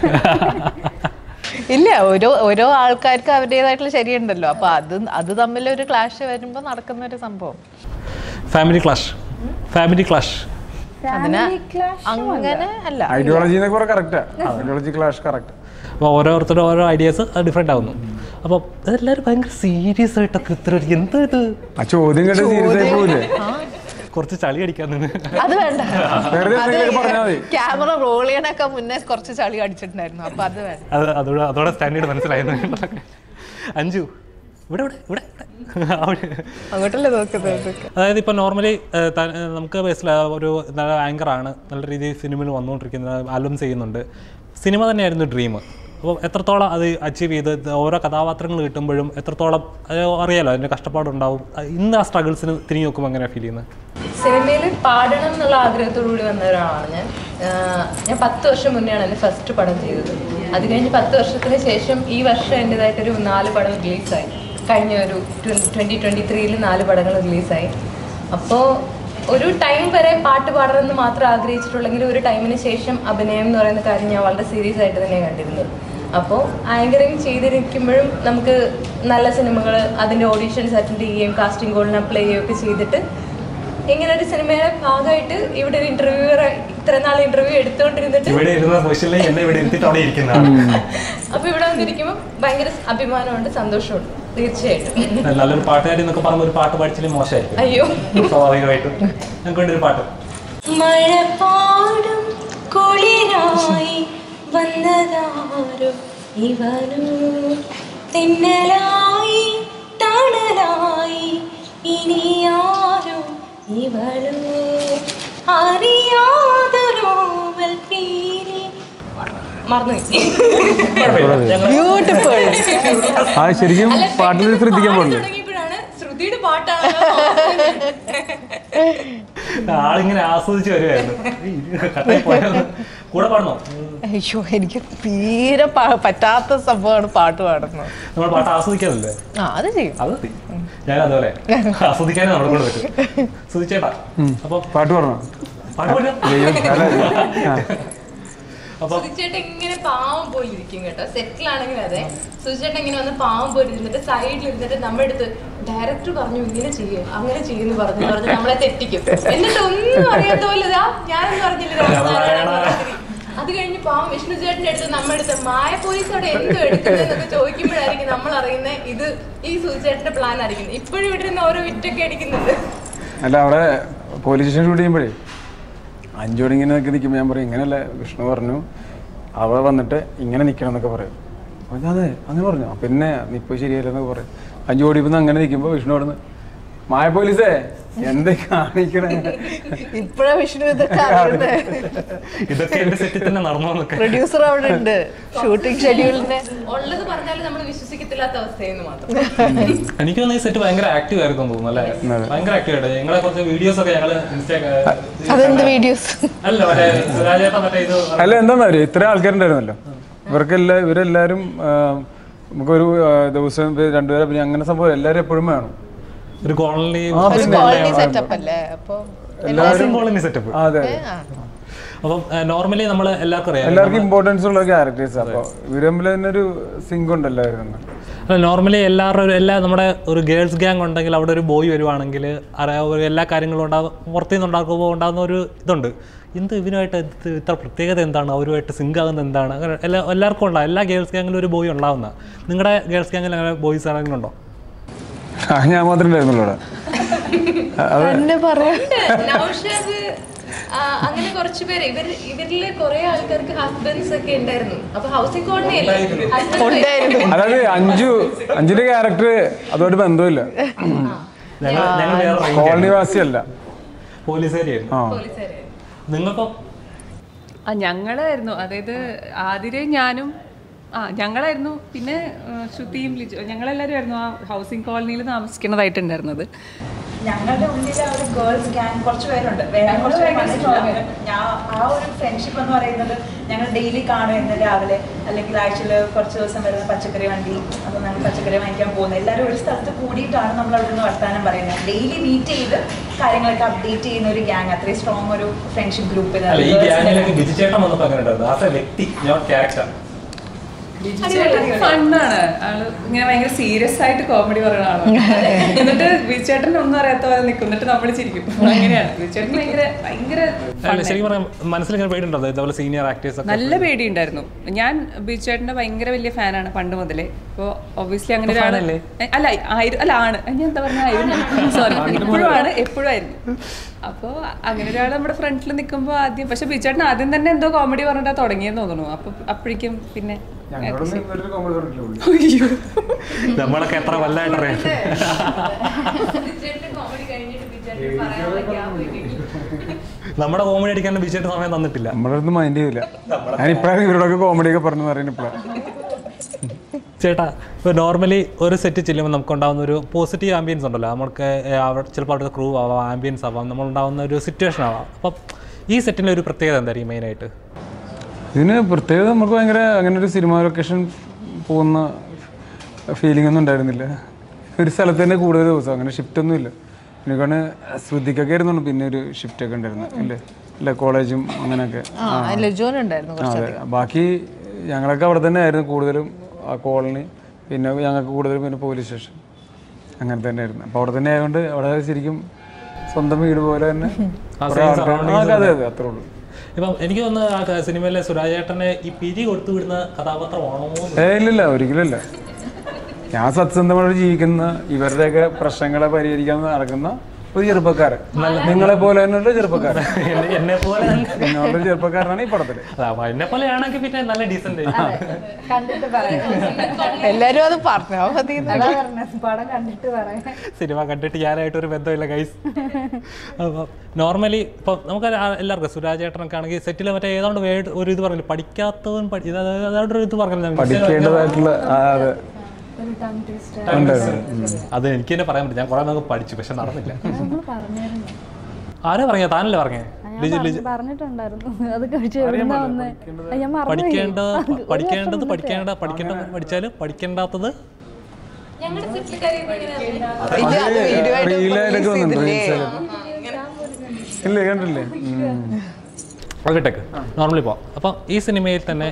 ഇല്ല ഓരോ ഓരോ ആൾക്കാർക്ക് അവരുടേതായിട്ടുള്ള ശരിയുണ്ടല്ലോ അപ്പൊ അത് അത് തമ്മിൽ ഒരു ക്ലാഷ് വരുമ്പോൾ നടക്കുന്ന ഒരു സംഭവം ഫാമിലി ക്ലാഷ് ഫാമിലി ക്ലാഷ് അതിന് family clash ഉം അല്ല. അങ്ങനെ അല്ല ഐഡിയോളജി എന്നൊക്കെ കുറെ കറക്റ്റാ ഐഡിയോളജി ക്ലാഷ് കറക്റ്റ് അപ്പോൾ ഓരോരുത്തരും ഓരോ ഐഡിയാസ് ഡിഫറെൻ്റ് ആവുന്നു അപ്പോൾ ഇതെല്ലാവരും ഭയങ്കര സീരിയസ് ആയിട്ടൊക്കെ ഇത്ര എന്താ ഇത് ആ ചോദ്യം കേട്ട് സീരിയസ് ആയി പോവില്ലേ കുറച്ച് ചളി അടിക്കാൻ നിന്ന് അത് വേണ്ട വെറുതെ എന്തെങ്കിലുമൊക്കെ പറഞ്ഞാൽ മതി ക്യാമറ റോൾ ചെയ്യാനൊക്കെ മുന്നേ കുറച്ച് ചളി അടിച്ചിട്ടുണ്ടായിരുന്നു അപ്പൊ അത് വേണ്ട അത് അതോടെ അതോടെ സ്റ്റാൻഡേർഡ് മനസ്സിലായിരുന്നു അഞ്ചു ഇവിടെ ഇവിടെ ഇവിടെ ഇവിടെ. അവിടെ. അങ്ങോട്ടല്ലേ നോക്കുന്നത് അതായത് ഇപ്പോൾ നോർമലി നമുക്ക് ബേസിൽ ഒരു നല്ല ആങ്കറാണ് നല്ല രീതിയിൽ സിനിമയിൽ വന്നുകൊണ്ടിരിക്കുന്നത് ആൽബം ചെയ്യുന്നുണ്ട് സിനിമ തന്നെയായിരുന്നു ഡ്രീം അപ്പോൾ എത്രത്തോളം അത് അച്ചീവ് ചെയ്ത് ഇത് ഓരോ കഥാപാത്രങ്ങൾ കിട്ടുമ്പോഴും എത്രത്തോളം അത് അറിയാലോ അതിൻ്റെ കഷ്ടപ്പാടുണ്ടാവും അത് ഇന്ന് ആ സ്ട്രഗിൾസിന് തിരിഞ്ഞു നോക്കുമ്പോൾ എങ്ങനെയാണ് ഫീൽ ചെയ്യുന്നത് സിനിമയിൽ പാടണം എന്നുള്ള ആഗ്രഹത്തോടു കൂടി വന്ന ഒരാളാണ് ഞാൻ ആഹ് ഞാൻ പത്ത് വർഷം മുന്നെയാണ് എൻ്റെ ഫസ്റ്റ് പടം ചെയ്തത് അത് കഴിഞ്ഞ് പത്ത് വർഷത്തിന് ശേഷം ഈ വർഷം എൻ്റെതായിട്ടൊരു നാല് പടം റിലീസായി കഴിഞ്ഞ ഒരു ട്വൻറ്റി ട്വൻറ്റി ത്രീയിൽ നാല് പടങ്ങൾ റിലീസായി അപ്പോൾ ഒരു ടൈം വരെ പാട്ട് പാടണമെന്ന് മാത്രം ആഗ്രഹിച്ചിട്ടുള്ളെങ്കിൽ ഒരു ടൈമിന് ശേഷം അഭിനയം എന്ന് പറയുന്ന കാര്യം ഞാൻ വളരെ സീരിയസ് ആയിട്ട് തന്നെ കണ്ടിരുന്നത് അപ്പോൾ ആങ്കറിങ് ചെയ്തിരിക്കുമ്പോഴും നമുക്ക് നല്ല സിനിമകൾ അതിൻ്റെ ഓഡീഷൻസ് അറ്റൻഡ് ചെയ്യുകയും കാസ്റ്റിംഗ് കോളിന് അപ്ലൈ ചെയ്യുകയൊക്കെ ചെയ്തിട്ട് ഇങ്ങനെ ഒരു സിനിമയുടെ ഭാഗമായിട്ട് ഇവിടെ ഒരു ഇന്റർവ്യൂവർ ഇത്ര നാൾ ഇന്റർവ്യൂ എടുത്തുകൊണ്ടിരുന്നിട്ട് ഇവിടെ ഇരുന്ന പൊസിഷനിൽ എന്നെ ഇവിടെ ഇരുത്തിട്ട് അവിടെ ഇരിക്കുന്നതാണ് അപ്പൊ ഇവിടെ വന്നിരിക്കുമ്പോൾ ഭയങ്കര അഭിമാനമുണ്ട് സന്തോഷമുണ്ട് തീർച്ചയായിട്ടും നല്ലൊരു പാട്ടുകാരി എന്നൊക്കെ പറഞ്ഞ ഒരു പാട്ട് പഠിച്ചാലും മോശമായിരിക്കും അയ്യോ സ്വാഭാവികമായിട്ടും ഞങ്ങൾക്ക് വേണ്ടി ഒരു പാട്ട് മഴ പാടും കുളിരായി വന്നതാരോ ഇവനു തെന്നലായി തണലായി ഇനി ആ ഇവളും അറിയാതൊരോവൽ പേരിൽ മറന്നു ബ്യൂട്ടിഫുൾ ആ ശരിക്കും പാട്ടിൽ ശ്രദ്ധിക്കാൻ പാടില്ല തുടങ്ങിയപ്പോഴാണ് ശ്രുതിയുടെ പാട്ടാണ് ആളിങ്ങനെ ആസ്വദിച്ച് വരുമായിരുന്നു കട്ടായി പോയത് കൂടെ പാടണോ അയ്യോ എനിക്ക് തീരെ പ- പറ്റാത്ത സംഭവമാണ് പാട്ട് പാടുന്നത് നമ്മൾ പാട്ട് ആസ്വദിക്കാറില്ലേ ആ അത് ചെയ്യും അത് മതി. ഞാൻ അതുപോലെ ആസ്വദിക്കാനേ നമ്മളെ കൊണ്ട് പറ്റും സുധിച്ചേട്ടാ അപ്പൊ പാട്ട് പറഞ്ഞോ പാട്ട് പാടാം ദൈവം അല്ല, ആ. അപ്പൊ സുധിച്ചേട്ടൻ ഇങ്ങനെ പാവം പോലെ ഇരിക്കും കേട്ടോ സെറ്റിലാണെങ്കിൽ അതെ സുധിച്ചേട്ടൻ ഇങ്ങനെ വന്ന് പാവം പോലെ ഇരുന്നിട്ട് സൈഡിൽ ഇരുന്നിട്ട് നമ്മുടെ അടുത്ത് ഡയറക്ടർ പറഞ്ഞു ഇങ്ങനെ ചെയ്യും അങ്ങനെ ചെയ്യുന്നു പറഞ്ഞു പറഞ്ഞു നമ്മളെ തെറ്റിക്കും എന്നിട്ട് ഒന്നും അറിയാത്ത പോലെ ഇതാ ഞാനൊന്നും പറഞ്ഞില്ല രാമനാരായണ മാതിരി. അത് കഴിഞ്ഞ് പാവം വിഷ്ണു ചേട്ടന്റെ അടുത്ത് നമ്മുടെ അടുത്ത് മായ പോലീസ് അവിടെ എന്തോ എടുക്കുന്നതെന്നൊക്കെ ചോദിക്കുമ്പോഴായിരിക്കും നമ്മൾ അറിയുന്നത് ഇത് ഈ സുധിച്ചേട്ടന്റെ പ്ലാൻ ആയിരിക്കും ഇപ്പോഴും ഇവിടെ നിന്ന് ഓരോ വിറ്റൊക്കെ അടിക്കുന്നുണ്ട് അല്ല അവിടെ പോലീസ് സ്റ്റേഷൻ ഷൂട്ട് ചെയ്യുമ്പോഴേ അഞ്ചോടി ഇങ്ങനെ നിൽക്കി നിൽക്കുമ്പോൾ ഞാൻ പറയും ഇങ്ങനെയല്ല വിഷ്ണു പറഞ്ഞു അവ വന്നിട്ട് ഇങ്ങനെ നിൽക്കണം എന്നൊക്കെ പറയും അപ്പോൾ ഞാൻ അതെ അങ്ങനെ പറഞ്ഞു "ആ, പിന്നെ ഇപ്പോൾ ശരിയല്ലെന്നൊക്കെ പറയും അഞ്ചു ഓടിയപ്പോൾ അങ്ങനെ നിൽക്കുമ്പോൾ വിഷ്ണു അവിടെ നിന്ന് മായ പോലീസേ എന്ത് കാണിക്കണേ ഇപ്പഴാ വിഷ്ണു ഇതൊക്കെ അറിയുന്നത് ഇതൊക്കെ എന്റെ സെറ്റിൽ തന്നെ നടന്നോന്നൊക്കെ പ്രൊഡ്യൂസർ അവിടെ ഉണ്ട് ഷൂട്ടിംഗ് ഷെഡ്യൂളിന്റെ ഉള്ളത് പറഞ്ഞാലും നമ്മൾ വിശ്വസിക്കത്തില്ലാത്ത അവസ്ഥയെന്ന് മാത്രം എനിക്ക് തോന്നുന്നു ഈ സെറ്റ് ഭയങ്കര ആക്റ്റീവ് ആയിരുന്നു തോന്നുന്നു അല്ലേ ഭയങ്കര ആക്റ്റീവ് ആയിട്ട് ഞങ്ങളെ കുറച്ച് വീഡിയോസ് ഒക്കെ ഞങ്ങള് ഇൻസ്റ്റാ അതെന്ത് വീഡിയോസ് അല്ല മറ്റേ സുരാജേട്ടൻ മറ്റേ ഇത് അല്ല എന്താണെന്ന് അറിയോ ഇത്ര ആൾക്കാരുണ്ടായിരുന്നല്ലോ ഇവർക്കെല്ലാം ഇവരെല്ലാവരും ആ, നമുക്കൊരു ആ, ദിവസം ഇവര് രണ്ടുപേരെ പിന്നെ അങ്ങനെ സംഭവം എല്ലാവരും എപ്പോഴും വേണം ഒരു കോളനി ഒരു കോളനി സെറ്റപ്പ് അല്ലേ അപ്പൊ കോളനി സെറ്റപ്പ് ആ, അതെ അപ്പം നോർമലി നമ്മൾ എല്ലാവർക്കും അറിയാം എല്ലാവർക്കും ഇമ്പോർട്ടൻസ് ഉള്ള ക്യാരക്ടേഴ്സ് അപ്പോൾ ഇവർ തമ്മിൽ തന്നെ ഒരു സിങ്ക് ഉണ്ട് എല്ലാവരും തമ്മിൽ. അല്ല നോർമലി എല്ലാവരുടെ ഒരു എല്ലാ നമ്മുടെ ഒരു ഗേൾസ് ഗ്യാങ് ഉണ്ടെങ്കിൽ അവിടെ ഒരു ബോയ് വരുവാണെങ്കിൽ അറിയാം ഒരു എല്ലാ കാര്യങ്ങളും ഉണ്ടാകും പുറത്തു നിന്ന് ഉണ്ടാക്കുമ്പോൾ ഉണ്ടാകുന്ന ഒരു ഇതുണ്ട് എന്ത് ഇവനുമായിട്ട് ഇത് ഇത്ര പ്രത്യേകത എന്താണ് അവരുമായിട്ട് സിങ്ക് ആകുന്നത് എന്താണ് അങ്ങനെ എല്ലാ എല്ലാവർക്കും ഉണ്ടാകും എല്ലാ ഗേൾസ് ഗ്യാങ്ങിലും ഒരു ബോയ് ഉണ്ടാവുന്ന നിങ്ങളുടെ ഗേൾസ് ഗ്യാങ്ങിൽ അങ്ങനെ ബോയ്സ് ആരെങ്കിലും ഉണ്ടോ ആ, ഞാൻ മാത്രമേ ഉണ്ടായിരുന്നുള്ളൂ അവിടെ എന്നെ പറയാം നൗഷാദ് ആ, അങ്ങനെ കുറച്ച് പേര് ഇവർ ഇവരില് കുറെ ആൾക്കാർക്ക് ഹസ്ബൻഡ്സ് ഒക്കെ ഉണ്ടായിരുന്നു അപ്പൊ ഹൗസിംഗ് കോളനി അല്ലേ ഉണ്ടായിരുന്നു അതായത് അഞ്ചു അഞ്ചിന്റെ ക്യാരക്ടർ അതുമായിട്ട് ബന്ധമില്ല ഞങ്ങൾ ഞങ്ങൾ വേറെ കോളനിവാസിയല്ല പോലീസുകാരിയായിരുന്നു ആ നിങ്ങൾക്കോ ആ ഞങ്ങളായിരുന്നു അതായത് ആതിരെ ഞാനും ആ ഞങ്ങളായിരുന്നു പിന്നെ ആ, ശ്രുതിയും ലിജു ഞങ്ങളെല്ലാവരും ആയിരുന്നു ആ ഹൗസിംഗ് കോളനിയിൽ താമസിക്കുന്നതായിട്ടുണ്ടായിരുന്നത് ഞങ്ങളുടെ ഉള്ളിൽ ആ ഒരു ഗേൾസ് ഗ്യാങ് കുറച്ച് പേരുണ്ട് വേറെ കുറച്ച് പേര് വന്നിട്ടില്ല. ഞാൻ ആ ഒരു ഫ്രണ്ട്ഷിപ്പ് എന്ന് പറയുന്നത് ഞങ്ങൾ ഡെയിലി കാണും എന്ന് രാവിലെ അല്ലെങ്കിൽ ആഴ്ചയിൽ കുറച്ച് ദിവസം വരുന്ന പച്ചക്കറി വണ്ടി അപ്പോൾ ഞങ്ങൾ പച്ചക്കറി വാങ്ങിക്കാൻ പോകുന്നത് എല്ലാവരും ഒരു സ്ഥലത്ത് കൂടിയിട്ടാണ് നമ്മൾ അവിടെ നിന്ന് വർത്താനം പറയുന്നത് ഡെയിലി മീറ്റ് ചെയ്ത് കാര്യങ്ങളൊക്കെ അപ്ഡേറ്റ് ചെയ്യുന്ന ഒരു ഗ്യാങ് അത്രയും സ്ട്രോങ് ഒരു ഫ്രണ്ട്ഷിപ്പ് ഗ്രൂപ്പ് അല്ല ഈ ഗ്യാങ്ങിലേക്ക് ബിജുചേട്ടൻ വന്നപ്പോൾ അങ്ങനെ ഉണ്ടായിരുന്നു ആസ് എ വ്യക്തി ഞാൻ ക്യാരക്ടർ ഫണ്ണാണ് ആള് ഇങ്ങനെ ഭയങ്കര സീരിയസ് ആയിട്ട് കോമഡി പറയുന്ന ആളാണ് എന്നിട്ട് ബിച്ചേട്ടൻ ഒന്നും അറിയാത്ത പോലെ നിൽക്കും എന്നിട്ട് നമ്മൾ ചിരിക്കും അങ്ങനെയാണ് ബിച്ചേട്ടൻ ഭയങ്കര ഭയങ്കര അല്ല ശരിക്കും പറയാം മനസ്സിൽ ഇങ്ങനെ പേടിയുണ്ടോ ഇതേപോലെ സീനിയർ ആക്ടേഴ്സ് ഒക്കെ നല്ല പേടിയുണ്ടായിരുന്നു ഞാൻ ബിച്ചേട്ടന്റെ ഭയങ്കര വലിയ ഫാനാണ് പണ്ട് മുതലേ അപ്പോൾ ഒബ്വിയസ്ലി അങ്ങനെ ഇപ്പൊ ഒരാള് fan അല്ലേ? ഏ, അല്ല ആയിരു അല്ല ആണ് ഞാൻ എന്താ പറഞ്ഞ ആയിരുന്നു സോറി ഇപ്പോഴും ആണ് എപ്പോഴും ആയിരുന്നു അപ്പോൾ അങ്ങനെ ഒരാൾ നമ്മുടെ ഫ്രണ്ടിൽ നിൽക്കുമ്പോൾ ആദ്യം പക്ഷെ ബിച്ചേട്ടൻ ആദ്യം തന്നെ എന്തോ കോമഡി പറഞ്ഞിട്ടാ തുടങ്ങിയെന്ന് തോന്നുന്നു അപ്പൊ അപ്പോഴേക്കും പിന്നെ ഞങ്ങളോടൊന്നും ഇതുവരെ ഒരു comedy പറഞ്ഞിട്ടില്ല പുള്ളി. നമ്മളൊക്കെ എത്ര കൊല്ലമായിട്ട് അറിയാം കോമഡി കഴിഞ്ഞിട്ട് ബിജുചേട്ടൻ പറയാനുള്ള ഗ്യാപ്പ് കിട്ടി നമ്മുടെ കോമഡി അടിക്കാൻ ബിജുചേട്ടൻ സമയം തന്നിട്ടില്ല നമ്മുടെ അടുത്ത് മൈൻഡ് ചെയ്യില്ല ഞാൻ ഇപ്പോഴാണ് ഇവരോടൊക്കെ കോമഡി ഒക്കെ പറഞ്ഞു പറയുന്നത് ഇപ്പോഴാണ് ചേട്ടാ ഇപ്പോൾ നോർമലി ഒരു സെറ്റ് ചെല്ലുമ്പോൾ നമുക്ക് ഉണ്ടാകുന്ന ഒരു പോസിറ്റീവ് ആംബിയൻസ് ഉണ്ടല്ലോ നമുക്ക് ഏ, അവിടെ ചിലപ്പോൾ അവിടുത്തെ ക്രൂ ആവാം ആംബിയൻസ് ആവാം നമ്മൾ ഉണ്ടാകുന്ന ഒരു സിറ്റുവേഷൻ ആവാം അപ്പം ഈ സെറ്റിൻ്റെ ഒരു പ്രത്യേകത എന്തായിരിക്കും മെയിനായിട്ട് ഇതിന് പ്രത്യേകത നമുക്ക് ഭയങ്കര അങ്ങനെ ഒരു സിനിമ ലൊക്കേഷൻ പോകുന്ന ഫീലിംഗ് ഒന്നും ഉണ്ടായിരുന്നില്ല ഒരു സ്ഥലത്ത് തന്നെ കൂടുതൽ ദിവസം അങ്ങനെ ഷിഫ്റ്റ് ഒന്നും ഇല്ല എനിക്കാണ് ശ്രുതിക്കൊക്കെ ആയിരുന്നു പിന്നെ ഒരു ഷിഫ്റ്റ് ഒക്കെ ഉണ്ടായിരുന്നു ഇല്ലേ ഇല്ല കോളേജും അങ്ങനെയൊക്കെ ആ ലജോൻ ഉണ്ടായിരുന്നു ആ, അതെ ബാക്കി ഞങ്ങളൊക്കെ അവിടെ തന്നെ ആയിരുന്നു കൂടുതലും ആ കോളനി പിന്നെ ഞങ്ങൾക്ക് കൂടുതലും പിന്നെ പോലീസ് സ്റ്റേഷൻ അങ്ങനെ തന്നെ ആയിരുന്നു അപ്പോൾ അവിടെ തന്നെ ആയതുകൊണ്ട് അവിടെ ശരിക്കും സ്വന്തം വീട് പോലെ തന്നെ കുറേ ആൾക്കാർ- ആ, അതെ അതെ അത്രേ ഉള്ളൂ ഇപ്പം എനിക്ക് തോന്നുന്നു ആ ക- സിനിമയിലെ സുരാജേട്ടനെ ഈ പിരി കൊടുത്തു വിടുന്ന കഥാപാത്രമാണോ എന്ന്. ഏ ഇല്ലില്ല ഒരിക്കലില്ല ഞാൻ സത്യസന്ധമായിട്ട് ജീവിക്കുന്ന ഇവരുടെയൊക്കെ പ്രശ്നങ്ങളെ പരിഹരിക്കാൻ നടക്കുന്ന ഒരു ചെറുപ്പക്കാരൻ നിങ്ങളെ പോലെ തന്നെ ഒരു ചെറുപ്പക്കാരൻ എന്നെ പോലെ എന്നോടൊരു ചെറുപ്പക്കാരനാണ് ഈ പടത്തില് എന്നെ പോലെ ആണെങ്കിൽ പിന്നെ നല്ല ഡീസന്റ് കണ്ടിട്ട് പറയാം എല്ലാരും അത് പറഞ്ഞാ മതി അതാ പറഞ്ഞത് പടം കണ്ടിട്ട് പറയാം സിനിമ കണ്ടിട്ട് ഞാനായിട്ട് ഒരു ബന്ധമില്ല ഗൈസ് അപ്പോൾ നോർമലി ഇപ്പോൾ നമുക്ക് ആ- എല്ലാവർക്കും സുരാജ് ചേട്ടനൊക്കെ ആണെങ്കിൽ സെറ്റിൽ മറ്റേ ഏതാണ്ട് വേർഡ് ഒരു ഇത് പറഞ്ഞില്ല പഠിക്കാത്തവൻ പഠി ഇത് അതാണ്ട് ഒരു ഇത് പറഞ്ഞില്ല പഠിക്കേണ്ടതായിട്ടുള്ള ആ, അതെ ഒരു ടങ് ട്വിസ്റ്റ് അത് എനിക്ക് തന്നെ പറയാൻ പറ്റും ഞാൻ കുറെ നമുക്ക് പഠിച്ചു പക്ഷെ നടന്നില്ല നമ്മൾ പറഞ്ഞായിരുന്നു ആരാ പറഞ്ഞ താനല്ലേ പറഞ്ഞേ ഞാൻ പറഞ്ഞ്- പറഞ്ഞിട്ടുണ്ടായിരുന്നു അത് കഴിച്ച് എവിടുന്നാ വന്നേ ആ, ഞാൻ മറന്നുപോയി. പഠിക്കേണ്ട ഒരു വർഷം പഠിക്കേണ്ടത് മുന്നത്തെ. പഠിക്കേണ്ട പഠിക്കേണ്ടത് പഠിച്ചാലും പഠിക്കേണ്ടാത്തത് ഞങ്ങളുടെ സെറ്റിൽ ഇത് അത് video ആയിട്ട് റീലായിട്ടൊക്കെ release വന്നിട്ടുണ്ട് ചെയ്തില്ലേ? റീൽസിലൊക്കെ ഇല്ലേ കണ്ടില്ലേ ഉം. അത് വിട്ടേക്ക് നോർമലി പോവാം അപ്പം ഈ സിനിമയിൽ തന്നെ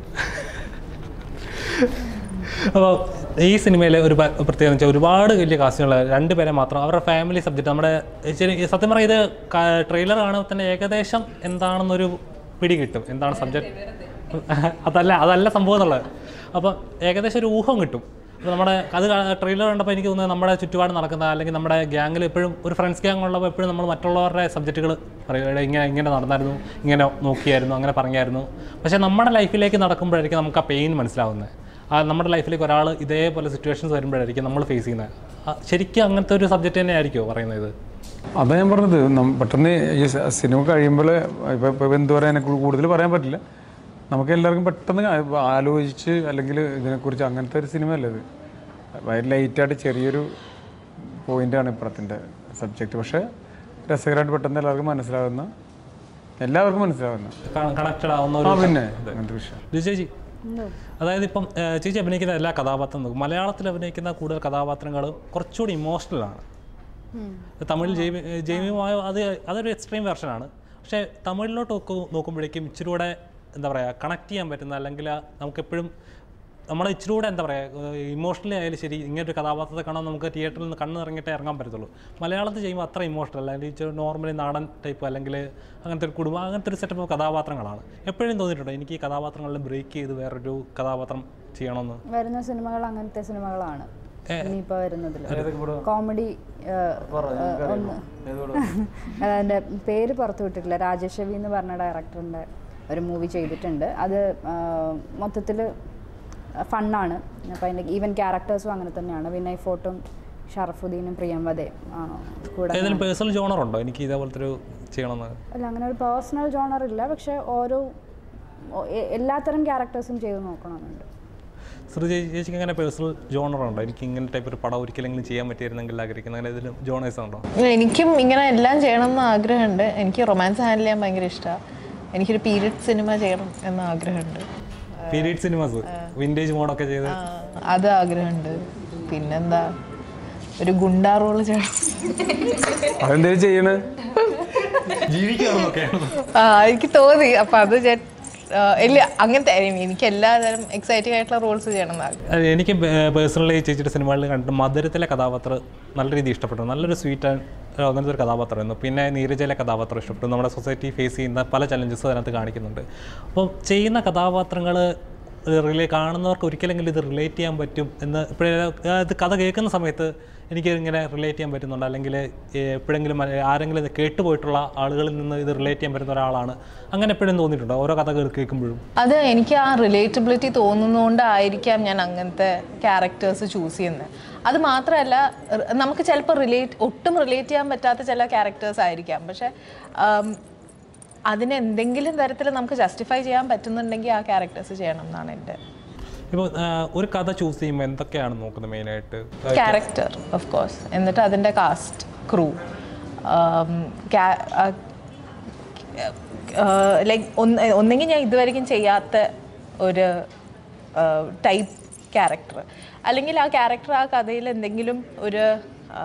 അപ്പോൾ ഈ സിനിമയിലെ ഒരു പ- പ്രത്യേകത എന്ന് വെച്ചാൽ ഒരുപാട് വലിയ കാസ്റ്റുകൾ രണ്ട് പേരെ മാത്രം അവരുടെ ഫാമിലി സബ്ജക്റ്റ് നമ്മുടെ ശരി സത്യം പറഞ്ഞാൽ ഇത് ട്രെയിലർ കാണുമ്പോൾ തന്നെ ഏകദേശം എന്താണെന്നൊരു പിടി കിട്ടും എന്താണ് സബ്ജക്റ്റ് അതല്ല അതല്ല സംഭവം എന്നുള്ളത് അപ്പം ഏകദേശം ഒരു ഊഹം കിട്ടും അപ്പോൾ നമ്മുടെ അത് ട്രെയിലർ കണ്ടപ്പോൾ എനിക്ക് തോന്നുന്നത് നമ്മുടെ ചുറ്റുപാട് നടക്കുന്ന അല്ലെങ്കിൽ നമ്മുടെ ഗ്യാങ്ങിൽ എപ്പോഴും ഒരു ഫ്രണ്ട്സ് ഗ്യാങ് ഉള്ളപ്പോൾ എപ്പോഴും നമ്മൾ മറ്റുള്ളവരുടെ സബ്ജക്റ്റുകൾ പറയും "എടാ, ഇങ്ങനെ ഇങ്ങനെ നടന്നായിരുന്നു ഇങ്ങനെ നോക്കിയായിരുന്നു അങ്ങനെ പറഞ്ഞായിരുന്നു പക്ഷേ നമ്മുടെ ലൈഫിലേക്ക് നടക്കുമ്പോഴായിരിക്കും നമുക്ക് ആ പെയിൻ മനസ്സിലാവുന്നത് ആ നമ്മുടെ ലൈഫിലേക്ക് ഒരാൾ ഇതേപോലെ സിറ്റുവേഷൻസ് വരുമ്പോഴായിരിക്കും നമ്മൾ ഫേസ് ചെയ്യുന്നത് ആ, ശരിക്കും അങ്ങനത്തെ ഒരു സബ്ജക്റ്റ് തന്നെ ആയിരിക്കുമോ പറയുന്നത് അതാ ഞാൻ പറഞ്ഞത് നം- പെട്ടെന്ന് ഈ സ- സിനിമ കഴിയുമ്പോൾ ഇപ്പം ഇപ്പം എന്ത് പറയാൻ കൂടുതൽ പറയാൻ പറ്റില്ല നമുക്ക് എല്ലാവർക്കും പെട്ടെന്ന് ആ- ആലോചിച്ച് അല്ലെങ്കിൽ ഇതിനെക്കുറിച്ച് അങ്ങനത്തെ ഒരു സിനിമ അല്ല ഇത് വളരെ ലൈറ്റായിട്ട് ചെറിയൊരു പോയിന്റാണ് ഇപ്പുറത്തിൻ്റെ സബ്ജക്റ്റ് പക്ഷേ രസകരമായിട്ട് പെട്ടെന്ന് എല്ലാവർക്കും മനസ്സിലാകുന്ന എല്ലാവർക്കും മനസ്സിലാകുന്ന കണക്റ്റഡ് ആവുന്ന ആ ഒരു പിന്നെ അങ്ങനത്തെ വിഷയം ഇത് ചേച്ചി അതായത് ഇപ്പം ഏഹ്, ചേച്ചി അഭിനയിക്കുന്ന എല്ലാ കഥാപാത്രം നോക്കും മലയാളത്തിൽ അഭിനയിക്കുന്ന കൂടുതൽ കഥാപാത്രങ്ങൾ കുറച്ചുകൂടി ഇമോഷണലാണ് തമിഴിൽ ജെയ്മി ജെയ്മിയുമായ അത് അതൊരു എക്സ്ട്രീം വെർഷനാണ് പക്ഷേ തമിഴിലോട്ട് നോക്കു നോക്കുമ്പോഴേക്കും ഇച്ചിരി കൂടെ എന്താ പറയുക കണക്ട് ചെയ്യാൻ പറ്റുന്ന അല്ലെങ്കിൽ നമുക്കെപ്പോഴും നമ്മളെ ഇച്ചിരി കൂടെ എന്താ പറയുക ഇമോഷണലി ആയാലും ശരി ഇങ്ങനൊരു കഥാപാത്രത്തെ കാണാൻ നമുക്ക് തിയേറ്ററിൽ നിന്ന് കണ്ണ് ഇറങ്ങിയിട്ടേ ഇറങ്ങാൻ പറ്റത്തുള്ളൂ മലയാളത്തിൽ ചെയ്യുമ്പോൾ അത്ര ഇമോഷണൽ അല്ല അല്ലെങ്കിൽ നോർമലി നാടൻ ടൈപ്പ് അല്ലെങ്കിൽ അങ്ങനത്തെ ഒരു കുടുംബം അങ്ങനത്തെ ഒരു സെറ്റപ്പ് കഥാപാത്രങ്ങളാണ് എപ്പോഴും തോന്നിയിട്ടുണ്ടോ എനിക്ക് ഈ കഥാപാത്രങ്ങളിൽ ബ്രേക്ക് ചെയ്ത് വേറൊരു കഥാപാത്രം ചെയ്യണമെന്ന് വരുന്ന സിനിമകൾ അങ്ങനത്തെ സിനിമകളാണ് ഇനിയിപ്പോ വരുന്നതിൽ കോമഡി ഒന്ന് അതിന്റെ പേര് പുറത്തു വിട്ടിട്ടില്ല രാജേഷ് രവി എന്ന് പറഞ്ഞ ഡയറക്ടറിന്റെ ഒരു മൂവി ചെയ്തിട്ടുണ്ട് അത് മൊത്തത്തിൽ ഫണ്ണാണ് അപ്പോൾ അതിൻ്റെ ഈവൻ ക്യാരക്ടേഴ്സും അങ്ങനെ തന്നെയാണ് വിനയ് ഫോർട്ടും ഷറഫുദ്ദീനും പ്രിയംവദയും ആ, കൂടെ ഏതെങ്കിലും പേഴ്സണൽ ജോണർ ഉണ്ടോ എനിക്ക് ഇതേപോലത്തെ ഒരു ചെയ്യണമെന്ന് അല്ല അങ്ങനെ ഒരു പേഴ്സണൽ ജോണർ ഇല്ല പക്ഷെ ഓരോ ഓ- എ- എല്ലാത്തരം ക്യാരക്ടേഴ്സും ചെയ്ത് നോക്കണമെന്നുണ്ട് ശ്രീ ചേച്ചിക്ക് അങ്ങനെ പേഴ്സണൽ ജോണർ ഉണ്ടോ എനിക്ക് ഇങ്ങനെ ടൈപ്പ് ഒരു പടം ഒരിക്കലെങ്കിലും ചെയ്യാൻ പറ്റിയിരുന്നെങ്കിൽ ആഗ്രഹിക്കുന്ന അങ്ങനെ ഏതെങ്കിലും ജോണേഴ്സ് ഉണ്ടോ എനിക്കും ഇങ്ങനെ എല്ലാം ചെയ്യണം എന്ന് ആഗ്രഹമുണ്ട് എനിക്ക് റൊമാൻസ് ഹാൻഡിൽ ചെയ്യാൻ ഭയങ്കര ഇഷ്ടമാണ് എനിക്കൊരു പീരിയഡ് സിനിമ ചെയ്യണം എന്ന ആഗ്രഹമുണ്ട് പീരീഡ് സിനിമാസ് വിൻറ്റേജ് മോഡൊക്കെ ചെയ്ത് ആ, അത് ആഗ്രഹമുണ്ട് പിന്നെന്താ ഒരു ഗുണ്ടാ റോള് ചെയ്യണം അതെന്തേലും ചെയ്യണേ ജീവിക്കുകയാണെന്നൊക്കെയാണ് ആ എനിക്ക് തോന്നി അപ്പം അത് ഞാൻ ആ, ഇല്ല അങ്ങനത്തെ എനിക്ക് എല്ലാതരം എക്സൈറ്റിംഗ് ആയിട്ടുള്ള റോൾസ് ചെയ്യണം എന്ന് ആഗ്രഹം അത് എനിക്ക് പേഴ്സണലി ചേച്ചിയുടെ സിനിമകളിൽ കണ്ടിട്ട് മധുരത്തിലെ കഥാപാത്രം നല്ല രീതിയിൽ ഇഷ്ടപ്പെട്ടു നല്ലൊരു സ്വീറ്റ് അങ്ങനത്തെ ഒരു കഥാപാത്രമായിരുന്നു പിന്നെ നീരജയിലെ കഥാപാത്രം ഇഷ്ടപ്പെട്ടു നമ്മുടെ സൊസൈറ്റി ഫേസ് ചെയ്യുന്ന പല ചലഞ്ചസ് അതിനകത്ത് കാണിക്കുന്നുണ്ട് അപ്പോൾ ചെയ്യുന്ന കഥാപാത്രങ്ങൾ റിലേ കാണുന്നവർക്ക് ഒരിക്കലെങ്കിലും ഇത് റിലേറ്റ് ചെയ്യാൻ പറ്റും എന്ന് ഇപ്പോഴേ ഇത് കഥ കേൾക്കുന്ന സമയത്ത് എനിക്ക് ഇങ്ങനെ റിലേറ്റ് ചെയ്യാൻ പറ്റുന്നുണ്ട് അല്ലെങ്കിൽ എപ്പോഴെങ്കിലും ആരെങ്കിലും ഇത് കേട്ടുപോയിട്ടുള്ള ആളുകളിൽ നിന്ന് ഇത് റിലേറ്റ് ചെയ്യാൻ പറ്റുന്ന ഒരാളാണ് അങ്ങനെ എപ്പോഴും തോന്നിയിട്ടുണ്ടോ ഓരോ കഥകൾ കേൾക്കുമ്പോഴും അത് എനിക്ക് ആ റിലേറ്റബിലിറ്റി തോന്നുന്നതുകൊണ്ടായിരിക്കാം ഞാൻ അങ്ങനത്തെ ക്യാരക്ടേഴ്സ് ചൂസ് ചെയ്യുന്നത് അത് മാത്രമല്ല ർ- നമുക്ക് ചിലപ്പോൾ റിലേറ്റ് ഒട്ടും റിലേറ്റ് ചെയ്യാൻ പറ്റാത്ത ചില ക്യാരക്ടേഴ്സ് ആയിരിക്കാം പക്ഷെ ആം, അതിന് എന്തെങ്കിലും തരത്തിൽ നമുക്ക് ജസ്റ്റിഫൈ ചെയ്യാൻ പറ്റുന്നുണ്ടെങ്കിൽ ആ ക്യാരക്ടേഴ്സ് ചെയ്യണം എന്നാണ് എൻ്റെ ഇപ്പോൾ ഒരു കഥ ചൂസ് ചെയ്യുമ്പോൾ എന്തൊക്കെയാണ് നോക്കുന്നത് മെയിനായിട്ട് ക്യാരക്ടർ ഓഫ് കോഴ്സ് എന്നിട്ട് അതിൻ്റെ കാസ്റ്റ് ക്രൂ ലൈക്ക് ഒന്ന് ഒന്നെങ്കിൽ ഞാൻ ഇതുവരെയും ചെയ്യാത്ത ഒരു ടൈപ്പ് ക്യാരക്ടർ അല്ലെങ്കിൽ ആ ക്യാരക്ടർ ആ കഥയിൽ എന്തെങ്കിലും ഒരു ആ,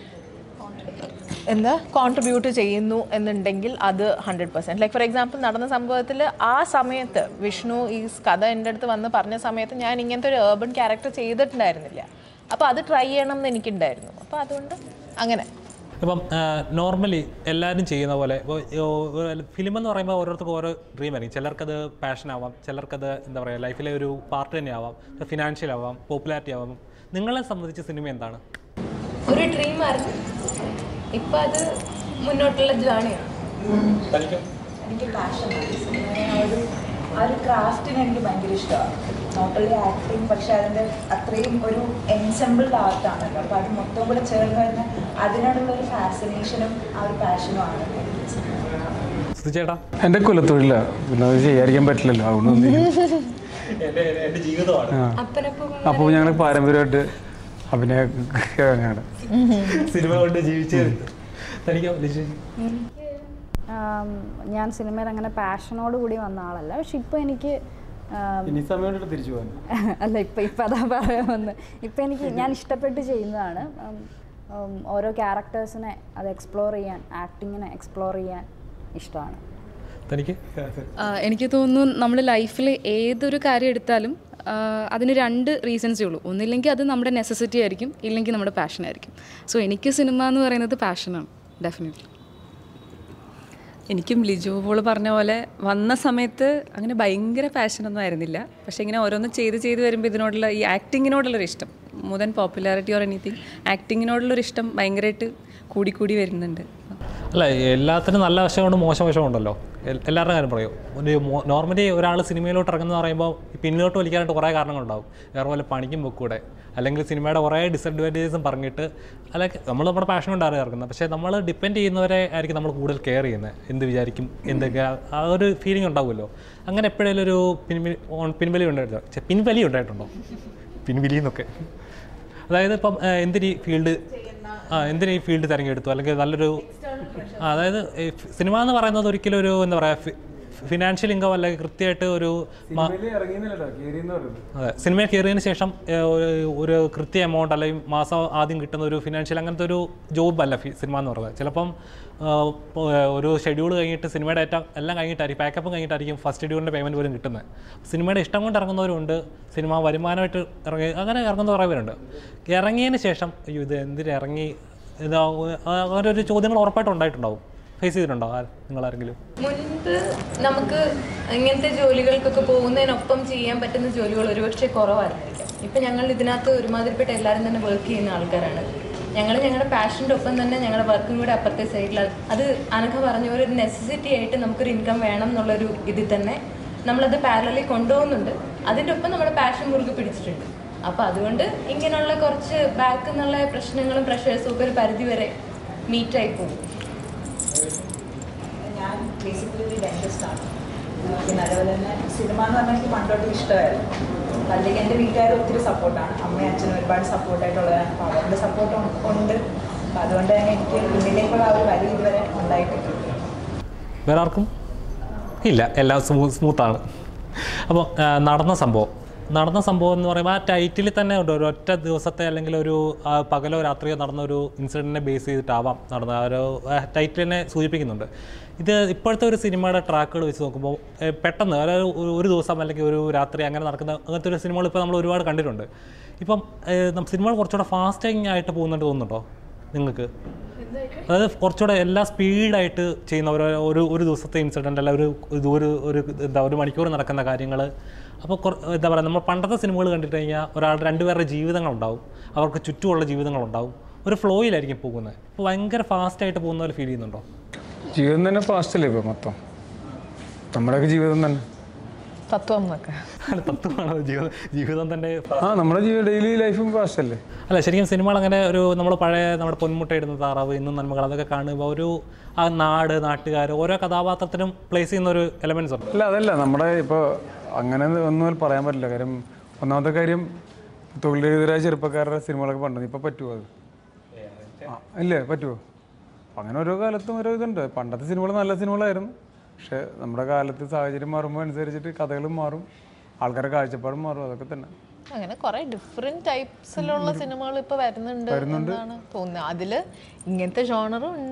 എന്താ കോൺട്രിബ്യൂട്ട് ചെയ്യുന്നു എന്നുണ്ടെങ്കിൽ അത് hundred percent like for example നടന്ന സംഭവത്തിൽ ആ സമയത്ത് വിഷ്ണു ഈ കഥ എൻ്റെ അടുത്ത് വന്ന് പറഞ്ഞ സമയത്ത് ഞാൻ ഇങ്ങനത്തെ ഒരു ഏർബൺ ക്യാരക്ടർ ചെയ്തിട്ടുണ്ടായിരുന്നില്ല അപ്പോൾ അത് ട്രൈ ചെയ്യണം എന്ന് എനിക്കുണ്ടായിരുന്നു അപ്പോൾ അതുകൊണ്ട് അങ്ങനെ ഇപ്പം നോർമലി എല്ലാവരും ചെയ്യുന്ന പോലെ ഇപ്പോൾ ഫിലിം എന്ന് പറയുമ്പോൾ ഓരോരുത്തർക്കും ഓരോ ഡ്രീം ആയിരിക്കും ചിലർക്കത് പാഷൻ ആവാം ചിലർക്കത് എന്താ പറയുക ലൈഫിലെ ഒരു പാർട്ട് തന്നെ ആവാം ഫിനാൻഷ്യൽ ആവാം പോപ്പുലാരിറ്റി ആവാം നിങ്ങളെ സംബന്ധിച്ച് സിനിമ എന്താണ് ഒരു ഡ്രീം ആയിരുന്നു ഇപ്പം അത് മുന്നോട്ടുള്ള ജേണിയാണ് എനിക്ക് പാഷൻ ആ ഒരു ആ ഒരു ക്രാഫ്റ്റിന് എനിക്ക് ഭയങ്കര ഇഷ്ടമാണ് നോട്ട് ഓൺലി ആക്ടിങ് പക്ഷെ അതിൻ്റെ അത്രയും ഒരു എൻസെമ്പിൾഡ് ആർട്ടാണല്ലോ അപ്പോൾ അത് മൊത്തം കൂടെ ചേർന്ന് വരുന്ന അതിനോടുള്ള ഒരു ഫാസിനേഷനും ആ ഒരു പാഷനും ആണ് എനിക്ക് സുധി ചേട്ടാ എൻ്റെ കുലത്തൊഴിലാണ് പിന്നെ അത് ചെയ്യാതിരിക്കാൻ പറ്റില്ലല്ലോ അതുകൊണ്ട് ഒന്നും ചെയ്യും. എൻ്റെ ജീവിതമാണ് ആ അപ്പനപ്പം അപ്പോൾ ഞങ്ങൾ പാരമ്പര്യമായിട്ട് അഭിനയ ആണ് സിനിമ കൊണ്ട് ജീവിച്ച് തനിക്കോ ലിജി ആം, ഞാൻ സിനിമയിൽ അങ്ങനെ പാഷനോട് കൂടി വന്ന ആളല്ല പക്ഷെ ഇപ്പോൾ എനിക്ക് ആം, ഇനി സമയം തിരിച്ചു പോകാൻ അല്ല ഇപ്പം ഇപ്പം അതാ പറയാൻ വന്ന് ഇപ്പം എനിക്ക് ഞാൻ ഇഷ്ടപ്പെട്ട് ചെയ്യുന്നതാണ് ഉം, ഉം, ഓരോ ക്യാരക്ടേഴ്സിനെ അത് എക്സ്പ്ലോർ ചെയ്യാൻ ആക്ടിങ്ങിനെ എക്സ്പ്ലോർ ചെയ്യാൻ ഇഷ്ടമാണ് തനിക്ക് ആ, എനിക്ക് തോന്നുന്നു നമ്മൾ ലൈഫിൽ ഏതൊരു കാര്യം എടുത്താലും ആ, അതിന് രണ്ട് റീസൺസേ ഉള്ളൂ ഒന്നില്ലെങ്കിൽ അത് നമ്മുടെ നെസസിറ്റി ആയിരിക്കും ഇല്ലെങ്കിൽ നമ്മുടെ പാഷൻ ആയിരിക്കും സോ എനിക്ക് സിനിമ എന്ന് പറയുന്നത് പാഷനാണ് ഡെഫിനറ്റ്ലി എനിക്കും ലിജു പോള് പറഞ്ഞ പോലെ വന്ന സമയത്ത് അങ്ങനെ ഭയങ്കര പാഷനൊന്നും ആയിരുന്നില്ല പക്ഷേ ഇങ്ങനെ ഓരോന്ന് ചെയ്ത് ചെയ്ത് വരുമ്പോൾ ഇതിനോടുള്ള ഈ ആക്ടിങ്ങിനോടുള്ളൊരു ഇഷ്ടം more than popularity or anything ആക്ടിങ്ങിനോടുള്ളൊരു ഇഷ്ടം ഭയങ്കരമായിട്ട് കൂടിക്കൂടി വരുന്നുണ്ട് അല്ല എല്ലാത്തിനും നല്ല വശമുണ്ട് മോശം വശമുണ്ടല്ലോ എൽ- എല്ലാവരുടെ കാര്യം പറയും ഒരു നോർമലി ഒരാൾ സിനിമയിലോട്ട് ഇറങ്ങുന്ന പറയുമ്പോൾ പിന്നിലോട്ട് വലിക്കാനായിട്ട് കുറേ കാരണങ്ങളുണ്ടാവും വേറെ പോലെ പണിക്കും വെക്കൂടെ അല്ലെങ്കിൽ സിനിമയുടെ കുറേ ഡിസഡ്വാൻറ്റേജസും പറഞ്ഞിട്ട് അല്ലെങ്കിൽ നമ്മൾ നമ്മുടെ പാഷൻ കൊണ്ടാണ് ഇറങ്ങുന്നത് പക്ഷേ നമ്മൾ ഡിപ്പെൻഡ് ചെയ്യുന്നവരെ ആയിരിക്കും നമ്മൾ കൂടുതൽ കെയർ ചെയ്യുന്നത് എന്ത് വിചാരിക്കും എന്തൊക്കെ ആ ഒരു ഫീലിംഗ് ഉണ്ടാവുമല്ലോ അങ്ങനെ എപ്പോഴേലും ഒരു പിൻവലി ഓൺ- പിൻവലി ഉണ്ടായിട്ടുണ്ടോ ഛെ, പിൻവലി ഉണ്ടായിട്ടുണ്ടോ പിൻവലി എന്നൊക്കെ അതായത് ഇപ്പം ഏഹ്, എന്തിന് ഈ ഫീൽഡ് ആ എന്തിന് ഈ ഫീൽഡ് തിരഞ്ഞെടുത്തു അല്ലെങ്കിൽ നല്ലൊരു ആ, അതായത് ഈ ഫി- സിനിമ എന്ന് പറയുന്നത് ഒരിക്കലും ഒരു എന്താ പറയുക ഫിനാൻഷ്യൽ ഇൻകം അല്ലെങ്കിൽ കൃത്യമായിട്ട് ഒരു മ- അതെ സിനിമയിൽ കയറിയതിന് ശേഷം ഏഹ്, ഒരു- ഒരു കൃത്യ എമൗണ്ട് അല്ലെങ്കിൽ മാസം ആദ്യം കിട്ടുന്ന ഒരു ഫിനാൻഷ്യൽ അങ്ങനത്തെ ഒരു ജോബ് അല്ല ഫി- സിനിമ എന്ന് പറയുന്നത് ചിലപ്പം ആഹ്, ഇപ്പൊ, ഏഹ്, ഒരു ഷെഡ്യൂൾ കഴിഞ്ഞിട്ട് സിനിമയുടെ ഏറ്റവും എല്ലാം കഴിഞ്ഞിട്ടായിരിക്കും പാക്കപ്പും കഴിഞ്ഞിട്ടായിരിക്കും ഫസ്റ്റ് ഷെഡ്യൂളിൻ്റെ പേയ്മെൻറ്റ് പോലും കിട്ടുന്നത് സിനിമയുടെ ഇഷ്ടം കൊണ്ട് ഇറങ്ങുന്നവരുണ്ട് സിനിമ വരുമാനമായിട്ട് ഇറങ്ങി അങ്ങനെ ഇറങ്ങുന്ന കുറേ പേരുണ്ട് ഇറങ്ങിയതിന് ശേഷം അയ്യോ ഇത് എന്തിന് ഇറങ്ങി ഇതാ അങ്ങനെ ഒരു ചോദ്യങ്ങൾ ഉറപ്പായിട്ടും ഉണ്ടായിട്ടുണ്ടാവും ഫേസ് ചെയ്തിട്ടുണ്ടോ ആ- നിങ്ങളാരെങ്കിലും മുൻപ് നമുക്ക് ഇങ്ങനത്തെ ജോലികൾക്കൊക്കെ പോകുന്നതിനൊപ്പം ചെയ്യാൻ പറ്റുന്ന ജോലികൾ ഒരുപക്ഷെ കുറവായിരിക്കാം ഇപ്പം ഞങ്ങൾ ഇതിനകത്ത് ഒരുമാതിരിപ്പെട്ട എല്ലാവരും തന്നെ വർക്ക് ചെയ്യുന്ന ആൾക്കാരാണ് ഞങ്ങൾ ഞങ്ങളുടെ പാഷൻ്റെ ഒപ്പം തന്നെ ഞങ്ങളുടെ വർക്കും കൂടെ അപ്പുറത്തെ സൈഡിൽ അത് അനഘ പറഞ്ഞ പോലെ ഒരു നെസസിറ്റി ആയിട്ട് നമുക്കൊരു ഇൻകം വേണം എന്നുള്ളൊരു ഇതിൽ തന്നെ നമ്മളത് പാരലി കൊണ്ടുപോകുന്നുണ്ട് അതിൻ്റെ ഒപ്പം നമ്മുടെ പാഷൻ മുറുകെ പിടിച്ചിട്ടുണ്ട് അപ്പോൾ അതുകൊണ്ട് ഇങ്ങനെയുള്ള കുറച്ച് ബാക്ക് എന്നുള്ള പ്രശ്നങ്ങളും പ്രഷേഴ്സും ഒക്കെ ഒരു പരിധി വരെ മീറ്റായി പോകും ഞാൻ ബേസിക്കലി ഒരു ഡെന്റിസ്റ്റാണ് പിന്നെ അതുപോലെ തന്നെ സിനിമ എന്ന് പറഞ്ഞാൽ എനിക്ക് പണ്ടോട്ട് ഇഷ്ടമായിരുന്നു അപ്പം അല്ലെങ്കിൽ എൻ്റെ വീട്ടുകാർ ഒത്തിരി സപ്പോർട്ടാണ് അമ്മയും അച്ഛനും ഒരുപാട് സപ്പോർട്ടായിട്ടുള്ളതാണ് അപ്പോൾ അവരുടെ സപ്പോർട്ട് ഉണ്ട് അപ്പം അതുകൊണ്ട് തന്നെ എനിക്ക് മുന്നിലേക്കുള്ള ആ ഒരു വരി ഇതുവരെ ഉണ്ടായിട്ടില്ല വേറെ ആർക്കും ഇല്ല എല്ലാം സ്മൂ സ്മൂത്താണ് അപ്പോൾ നടന്ന സംഭവം നടന്ന സംഭവം എന്ന് പറയുമ്പോൾ ആ ടൈറ്റിൽ തന്നെ ഉണ്ട് ഒരു ഒറ്റ ദിവസത്തെ അല്ലെങ്കിൽ ഒരു ആ, പകലോ രാത്രിയോ നടന്ന ഒരു ഇൻസിഡൻറ്റിനെ ബേസ് ചെയ്തിട്ടാവാം നടന്ന ആ ഒരു ടൈറ്റിലിനെ സൂചിപ്പിക്കുന്നുണ്ട് ഇത് ഇപ്പോഴത്തെ ഒരു സിനിമയുടെ ട്രാക്കുകൾ വെച്ച് നോക്കുമ്പോൾ ഏ, പെട്ടെന്ന് അതായത് ഒരു- ഒരു ദിവസം അല്ലെങ്കിൽ ഒരു രാത്രി അങ്ങനെ നടക്കുന്ന അങ്ങനത്തെ ഒരു സിനിമകൾ ഇപ്പോൾ നമ്മൾ ഒരുപാട് കണ്ടിട്ടുണ്ട് ഇപ്പം ഏ, നം- സിനിമകൾ കുറച്ചുകൂടെ ഫാസ്റ്റിംഗ് ആയിട്ട് പോകുന്നുണ്ട് തോന്നുന്നുണ്ടോ നിങ്ങൾക്ക് അതായത് കുറച്ചുകൂടെ എല്ലാ സ്പീഡായിട്ട് ചെയ്യുന്ന ഒരു ഒരു ഒരു ദിവസത്തെ ഇൻസിഡൻ്റ് അല്ല ഒരു ഇത് ഒരു ഒരു എന്താ ഒരു മണിക്കൂർ നടക്കുന്ന കാര്യങ്ങൾ അപ്പോൾ എന്താ പറയുക നമ്മൾ പണ്ടത്തെ സിനിമകൾ കണ്ടിട്ട് കഴിഞ്ഞാൽ ഒരാളുടെ രണ്ടുപേരുടെ ജീവിതങ്ങളുണ്ടാവും അവർക്ക് ചുറ്റുമുള്ള ജീവിതങ്ങളുണ്ടാവും ഒരു ഫ്ലോയിലായിരിക്കും പോകുന്നത് അപ്പോൾ ഭയങ്കര ഫാസ്റ്റായിട്ട് പോകുന്ന പോലെ ഫീൽ ചെയ്യുന്നുണ്ടോ ജീവിതം തന്നെ ഫാസ്റ്റ് അല്ലേ ഇപ്പോൾ മൊത്തം നമ്മുടെയൊക്കെ ജീവിതം തന്നെ തത്വം എന്നൊക്കെ അല്ല തത്വമാണോ ജീവിതം ജീവിതം തന്നെ ആ നമ്മുടെ ജീവിതം ഡെയിലി ലൈഫും ഫാസ്റ്റ് അല്ലേ അല്ല ശരിക്കും സിനിമകൾ അങ്ങനെ ഒരു നമ്മൾ പഴയ നമ്മുടെ പൊന്മുട്ടയിടുന്ന താറാവ് ഇന്നും നന്മകൾ അതൊക്കെ കാണുമ്പോൾ ഒരു ആ നാട് നാട്ടുകാർ ഓരോ കഥാപാത്രത്തിനും പ്ലേസ് ചെയ്യുന്ന ഒരു എലമെൻസ് ഉണ്ട് അല്ല അതല്ല നമ്മുടെ ഇപ്പോൾ അങ്ങനെ ഒന്നും പറയാൻ പറ്റില്ല കാര്യം ഒന്നാമത്തെ കാര്യം തൊഴിലെഴുതരായ ചെറുപ്പക്കാരുടെ സിനിമകളൊക്കെ പണ്ട് ഇപ്പോൾ പറ്റുമോ അത് ആ, ഇല്ലേ പറ്റുമോ അങ്ങനെ ഓരോ കാലത്തും ഓരോ ഇതുണ്ട് പണ്ടത്തെ സിനിമകൾ നല്ല സിനിമകളായിരുന്നു പക്ഷേ നമ്മുടെ കാലത്ത് സാഹചര്യം മാറുമ്പോൾ അനുസരിച്ചിട്ട് കഥകളും മാറും ആൾക്കാരുടെ കാഴ്ചപ്പാടും മാറും അതൊക്കെ തന്നെ അങ്ങനെ കുറെ ഡിഫറെന്റ് ടൈപ്സിലുള്ള സിനിമകൾ ഇപ്പൊ വരുന്നുണ്ട് എന്നാണ് തോന്നുന്നത് അതില് ഇങ്ങനത്തെ ജോണറും ഉണ്ട്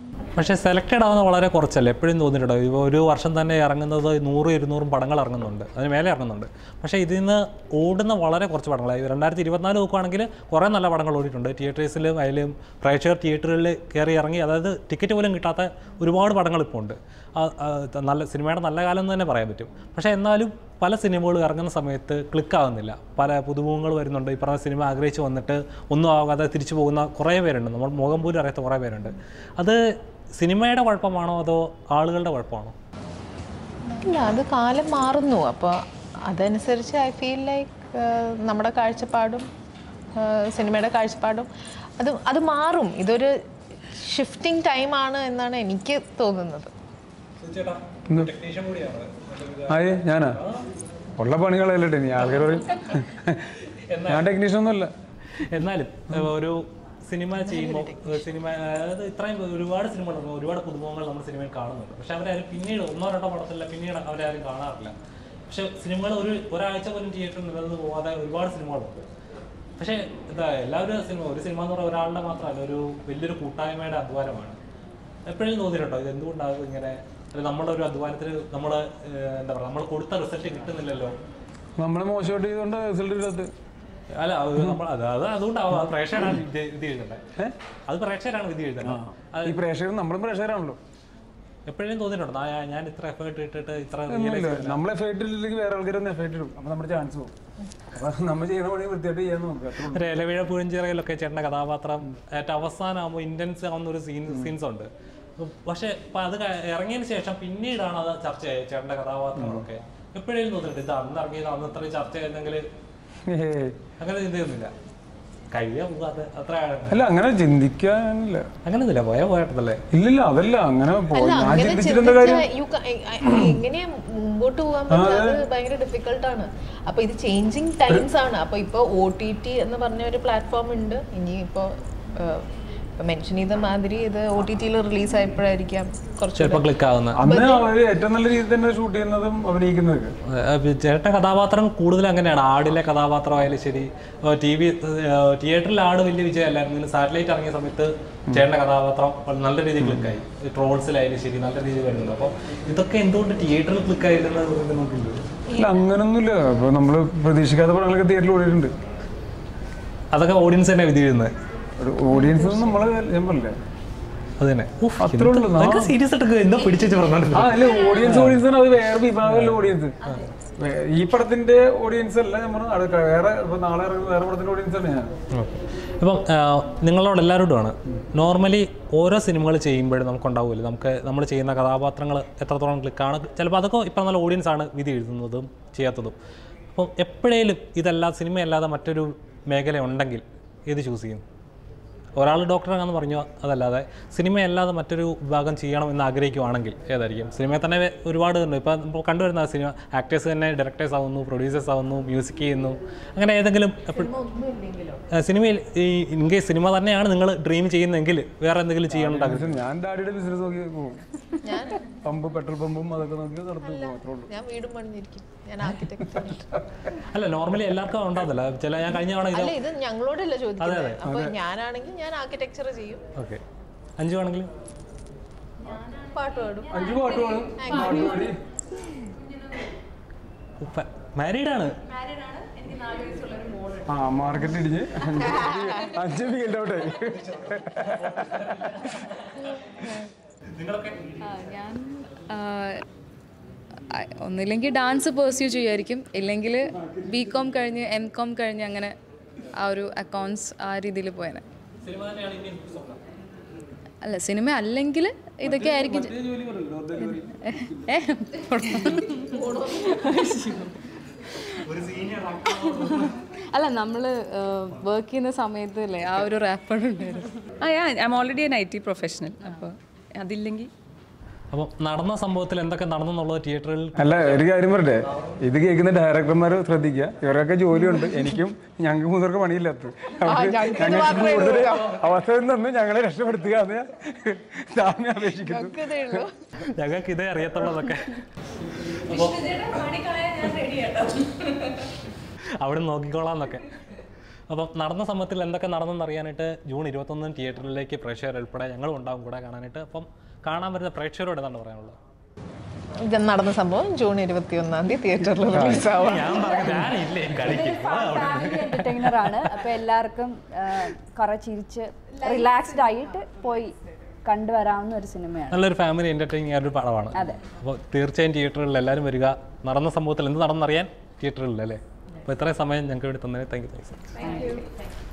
പക്ഷേ സെലക്റ്റഡ് ആവുന്ന വളരെ കുറച്ചല്ലേ എപ്പോഴും തോന്നിയിട്ടുണ്ടോ ഇപ്പോൾ ഒരു വർഷം തന്നെ ഇറങ്ങുന്നത് നൂറും ഇരുന്നൂറും പടങ്ങൾ ഇറങ്ങുന്നുണ്ട് അതിന് മേലെ ഇറങ്ങുന്നുണ്ട് പക്ഷേ ഇതിൽ നിന്ന് ഓടുന്ന വളരെ കുറച്ച് പടങ്ങളായി രണ്ടായിരത്തി ഇരുപത്തിനാല് നോക്കുകയാണെങ്കിൽ കുറേ നല്ല പടങ്ങൾ ഓടിയിട്ടുണ്ട് തിയേറ്റേഴ്സിലും അതിലും പ്രേക്ഷകർ തിയേറ്ററുകളിൽ കയറി ഇറങ്ങി അതായത് ടിക്കറ്റ് പോലും കിട്ടാത്ത ഒരുപാട് പടങ്ങൾ ഇപ്പോൾ ഉണ്ട് ആ- ആ, നല്ല സിനിമയുടെ നല്ല കാലം എന്ന് തന്നെ പറയാൻ പറ്റും പക്ഷേ എന്നാലും പല സിനിമകളും ഇറങ്ങുന്ന സമയത്ത് ക്ലിക്കാകുന്നില്ല പല പുതുമുഖങ്ങൾ വരുന്നുണ്ട് ഈ പറഞ്ഞ സിനിമ ആഗ്രഹിച്ച് വന്നിട്ട് ഒന്നും ആകാതെ തിരിച്ചു പോകുന്ന കുറേ പേരുണ്ട് നമ്മൾ മുഖം പോലും അറിയാത്ത കുറേ പേരുണ്ട് അത് സിനിമയുടെ കുഴപ്പമാണോ അതോ ആളുകളുടെ കുഴപ്പമാണോ ഇല്ല അത് കാലം മാറുന്നു അപ്പോൾ അതനുസരിച്ച് ഐ ഫീൽ ലൈക്ക് നമ്മുടെ കാഴ്ചപ്പാടും ആ, സിനിമയുടെ കാഴ്ചപ്പാടും അത് അത് മാറും ഇതൊരു ഷിഫ്റ്റിംഗ് ടൈമാണ് എന്നാണ് എനിക്ക് തോന്നുന്നത് ആയേ ഞാനാ ഉള്ള പണികളല്ലേ നീ ആൾക്കാർ പറയും ഞാൻ ടെക്നീഷ്യൻ ഒന്നുമല്ല എന്നാലും ഏഹ്, ഒരു സിനിമ ചെയ്യുമ്പോൾ ഏഹ്, സിനിമ അതായത് ഇത്രയും ഒരുപാട് സിനിമകൾ ഒരുപാട് പുതുമുഖങ്ങൾ നമ്മൾ സിനിമയിൽ കാണുന്നുണ്ട് പക്ഷെ അവരാരും പിന്നീട് ഒന്നോ രണ്ടോ പടത്തില്ല പിന്നീട് അവരാരും കാണാറില്ല പക്ഷെ സിനിമകൾ ഒരു ഒരാഴ്ച പോലും തിയേറ്ററിൽ നിലനിന്ന് പോകാതെ ഒരുപാട് സിനിമകളുണ്ട് പക്ഷേ എന്താ എല്ലാവരും സിനിമ ഒരു സിനിമ എന്ന് പറഞ്ഞാൽ ഒരാളുടെ മാത്രമല്ല ഒരു വലിയൊരു കൂട്ടായ്മയുടെ അധ്വാനമാണ് എപ്പോഴും തോന്നിയിട്ടുണ്ടോ ഇത് എന്തുകൊണ്ടാകും ഇങ്ങനെ അല്ല നമ്മുടെ ഒരു അധ്വാനത്തിന് നമ്മൾ എന്താ പറയുക നമ്മൾ കൊടുത്ത റിസൾട്ട് കിട്ടുന്നില്ലല്ലോ നമ്മളെ മോശമായിട്ട് ചെയ്തുകൊണ്ട് റിസൾട്ട് ഇല്ലാത്ത അല്ല അത് നമ്മൾ അത് അത് അതുകൊണ്ടാവും അത് പ്രേക്ഷകരാണ് വിധി വിധി എഴുതേണ്ടത് അത് പ്രേക്ഷകരാണ് വിധി എഴുതേണ്ടത് അത് ഈ പ്രേക്ഷകർ നമ്മളും പ്രേക്ഷകരാണല്ലോ എപ്പോഴും തോന്നിയിട്ടുണ്ടോ ആ, ഞാൻ ഇത്ര എഫേർട്ട് ഇട്ടിട്ട് ഇത്ര ഒന്നുമില്ല നമ്മളെ എഫേർട്ട് ഇല്ലെങ്കിൽ വേറെ ആൾക്കാരൊന്നും എഫേർട്ട് ഇടും അപ്പൊ നമ്മുടെ ചാൻസ് പോകും അപ്പൊ നമ്മൾ ചെയ്യുന്ന പണി വൃത്തിയായിട്ട് ചെയ്യാൻ നോക്കുക അത്രേ ഉള്ളൂ. ഒരു ഇലവിഴ പുഴഞ്ചിറയിലൊക്കെ ചേട്ടൻ്റെ കഥാപാത്രം ഏറ്റവും അവസാനമാകുമ്പോൾ ഇൻറ്റൻസ് ആവുന്ന ഒരു സീൻ സീൻസ് ഉണ്ട് പക്ഷെ ഇപ്പൊ അത് ക- ഇറങ്ങിയതിന് ശേഷം പിന്നീടാണ് അത് ചർച്ച ചെയ്തത് ചേട്ടൻ്റെ കഥാപാത്രങ്ങളൊക്കെ എപ്പോഴും തോന്നിയിട്ട് ഇത് അന്ന് ഇറങ്ങിയത് അന്ന് ഇത്രയും ചർച്ച ചെയ്തെങ്കിൽ ഏയ്. അങ്ങനെ ചിന്തയൊന്നുമില്ല കഴിയാ അത് അത്ര അല്ല അങ്ങനെ ചിന്തിക്കാനില്ല അങ്ങനെയൊന്നുമില്ല പോയാ പോയട്ടല്ലേ ഇല്ലില്ല അതല്ല അങ്ങനെ പോ- അല്ല ഞാൻ അങ്ങനെ ചിന്തിച്ചിട്ട് എന്താ കാര്യം ചിന്തിച്ചാ you ca- എ- എ- എങ്ങനെയാ മുമ്പോട്ട് പോകാൻ പറ്റുക അത് ഭയങ്കര ഡിഫിക്കൽട്ടാണ് അപ്പൊ ഇത് ചേഞ്ചിങ് ടൈംസ് ആണ് അപ്പൊ ഇപ്പൊ ഒ ടി ടി എന്ന് പറഞ്ഞ ഒരു പ്ലാറ്റ്ഫോം ഉണ്ട് ഇനി ഇപ്പോ മെൻഷൻ ചെയ്ത മാതിരി ഇത് ഒ ടി ടിയിൽ റിലീസ് ആയപ്പോഴായിരിക്കാം കുറച്ച് ചിലപ്പോൾ ക്ലിക്ക് ആവുന്ന അന്ന് അവര് ഏറ്റവും നല്ല രീതിയിൽ തന്നെ ഷൂട്ട് ചെയ്യുന്നതും അഭിനയിക്കുന്നതൊക്കെ ഏഹ് ചേട്ടൻ കഥാപാത്രം കൂടുതൽ അങ്ങനെയാണ് ആടിലെ കഥാപാത്രമായാലും ശരി ടി വി തിയേറ്ററിൽ ആട് വലിയ വിജയമല്ലായിരുന്നു സാറ്റലൈറ്റ് ഇറങ്ങിയ സമയത്ത് ചേട്ടൻ്റെ കഥാപാത്രം വളരെ നല്ല രീതിയിൽ ക്ലിക്കായി ട്രോൾസിലായാലും ശരി നല്ല രീതിയിൽ വരുന്നുണ്ട് അപ്പോൾ ഇതൊക്കെ എന്തുകൊണ്ട് തിയേറ്ററിൽ ക്ലിക്ക് ആയിരുന്നത് നോക്കിയില്ല അല്ല അങ്ങനൊന്നുമില്ല ഇപ്പൊ നമ്മള് പ്രതീക്ഷിക്കാത്ത പടങ്ങളൊക്കെ തിയേറ്ററിൽ ഓടിയിട്ടുണ്ട് അതൊക്കെ ഓഡിയൻസ് തന്നെ വിധി എഴുതുന്നത് ഒരു ഓഡിയൻസ് നമ്മള് ഞാൻ പറഞ്ഞില്ലേ അത് തന്നെ അത്രേ ഉള്ളൂ നാ- സീരിയസ് ആയിട്ട് എന്തോ പിടിച്ചു പറഞ്ഞോണ്ട് ആ അല്ല ഓഡിയൻസ് ഓഡിയൻസ് ആണ് അത് വേറെ വിഭാഗമല്ല ഓഡിയൻസ് ഈ പടത്തിന്റെ ഓഡിയൻസ് അല്ല നമ്മൾ വേറെ ഇപ്പൊ നാളെ ഇറങ്ങുന്ന വേറെ പടത്തിന്റെ ഓഡിയൻസ് ആണ് ഞാൻ ഇപ്പം ആ, നിങ്ങളോട് എല്ലാവരോടുമാണ് നോർമലി ഓരോ സിനിമകൾ ചെയ്യുമ്പോഴും നമുക്കുണ്ടാവില്ല നമുക്ക് നമ്മൾ ചെയ്യുന്ന കഥാപാത്രങ്ങൾ എത്രത്തോളം ക്ലിക്കാണ് ചിലപ്പോൾ അതൊക്കെ ഇപ്പം നല്ല ഓഡിയൻസ് ആണ് വിധി എഴുതുന്നതും ചെയ്യാത്തതും അപ്പം എപ്പോഴേലും ഇതല്ലാതെ സിനിമയല്ലാതെ മറ്റൊരു മേഖല ഉണ്ടെങ്കിൽ ഏത് ചൂസ് ചെയ്യും ഒരാൾ ഡോക്ടറാണെന്ന് പറഞ്ഞു അതല്ലാതെ സിനിമയല്ലാതെ മറ്റൊരു വിഭാഗം ചെയ്യണം എന്ന് ആഗ്രഹിക്കുവാണെങ്കിൽ ഏതായിരിക്കും സിനിമയിൽ തന്നെ ഒരുപാട് ഉണ്ട് ഇപ്പോൾ നമ്മൾ കണ്ടുവരുന്ന സിനിമ ആക്ടേഴ്സ് തന്നെ ഡയറക്ടേഴ്സ് ആവുന്നു പ്രൊഡ്യൂസേഴ്സ് ആവുന്നു മ്യൂസിക് ചെയ്യുന്നു അങ്ങനെ ഏതെങ്കിലും എപ്പോഴും ആ, സിനിമയിൽ ഈ ഇൻ കേസ് സിനിമ തന്നെയാണ് നിങ്ങൾ ഡ്രീം ചെയ്യുന്നതെങ്കിൽ വേറെ എന്തെങ്കിലും ചെയ്യണമെന്നുണ്ടാകും ഞാൻ ഡാഡിയുടെ ബിസിനസ് നോക്കി പോകും ഞാൻ പമ്പ് പെട്രോൾ പമ്പും അതൊക്കെ നോക്കി നടത്തി പോകും അത്രേ ഉള്ളൂ ഞാൻ വീടും പണിഞ്ഞിരിക്കും ഞാൻ ആർക്കിടെക്ട് അല്ല നോർമലി എല്ലാവർക്കും ഉണ്ടാകത്തില്ല ചില ഞാൻ കഴിഞ്ഞ തവണ ഇത് അല്ല ഇത് ഞങ്ങളോടല്ല ചോദിക്കുന്നത് അപ്പൊ ഞാനാണെങ്കിൽ ഞാൻ ആർക്കിടെക്ചർ ചെയ്യും ഓക്കെ അഞ്ചു ആണെങ്കിൽ പാട്ട് പാടും അഞ്ചു പാട്ട് പാടും പാട്ട് പാടി മാരീഡ് ആണ് ആ മാർക്കറ്റ് ഇടിഞ്ഞ് അഞ്ച് അഞ്ച് ഫീൽഡ് ഔട്ടായി ആ, ഞാൻ ആ, ആ, ഒന്നില്ലെങ്കിൽ ഡാൻസ് പേഴ്സ്യൂ ചെയ്യുമായിരിക്കും ഇല്ലെങ്കിൽ ബി കോം കഴിഞ്ഞ് എം കോം കഴിഞ്ഞ് അങ്ങനെ ആ ഒരു അക്കൗണ്ട്സ് ആ രീതിയിൽ പോയേനെ സിനിമ തന്നെയാണ് ഇനി സ്വപ്നം അല്ല സിനിമ അല്ലെങ്കിൽ ഇതൊക്കെ ആയിരിക്കും ചെ- ഏ? ഒരു സീനിയർ അല്ല നമ്മൾ വർക്ക് ചെയ്യുന്ന സമയത്ത് അല്ലേ ആ ഒരു റാപ്പർ ഉണ്ടായിരുന്നു ആ I M already N I T professional അപ്പോൾ അതില്ലെങ്കിൽ അപ്പം നടന്ന സംഭവത്തിൽ എന്തൊക്കെ നടന്നെന്നുള്ളത് തിയേറ്ററിൽ അല്ല ഒരു കാര്യം പറയട്ടെ ഇത് കേൾക്കുന്ന ഡയറക്ടർമാർ ശ്രദ്ധിക്കുക ഇവരൊക്കെ ജോലിയുണ്ട് എനിക്കും ഞങ്ങൾക്ക് മൂന്നർക്ക് പണിയില്ലാത്തത് അവർക്ക് ഞങ്ങൾക്ക് കൂടുതൽ അവസരം തന്ന് ഞങ്ങളെ രക്ഷപ്പെടുത്തുക എന്ന് സാമ്യം അപേക്ഷിക്കുന്നു ഞങ്ങൾക്ക് ഇതേ അറിയത്തുള്ളതൊക്കെ അവിടെ നോക്കിക്കോളാം എന്നൊക്കെ അപ്പം നടന്ന സംഭവത്തിൽ എന്തൊക്കെ നടന്നെന്ന് അറിയാനായിട്ട് ജൂൺ ഇരുപത്തൊന്നിന് തിയേറ്ററിലേക്ക് പ്രേക്ഷകർ ഉൾപ്പെടെ ഞങ്ങളും ഉണ്ടാവും കൂടെ കാണാനായിട്ട് അപ്പം കാണാൻ വരുന്ന പ്രേക്ഷകരോട് എന്താണ് പറയാനുള്ളത് ഇത് നടന്ന സംഭവം ജൂൺ ഇരുപത്തി ഒന്നാം തീയതി തിയേറ്ററിൽ റിലീസ് ആവും ഞാൻ പറഞ്ഞു ഞാനില്ലേ കളിക്കും ഫാമിലി എന്റർടൈനർ ആണ് അപ്പൊ എല്ലാവർക്കും ആ, കുറെ ചിരിച്ച് റിലാക്സ്ഡ് ആയിട്ട് പോയി കണ്ടുവരാവുന്ന ഒരു സിനിമയാണ് നല്ലൊരു ഫാമിലി എൻ്റർടൈനിങ് ആയ ഒരു പടമാണ് അതെ. അപ്പോൾ തീർച്ചയായും തിയേറ്ററിൽ എല്ലാവരും വരിക നടന്ന സംഭവത്തിൽ എന്ത് നടന്നറിയാൻ തിയേറ്ററിൽ അല്ലേ അപ്പോൾ ഇത്രയും സമയം ഞങ്ങൾക്ക് വേണ്ടി തന്നതിന് താങ്ക് യു താങ്ക്സ്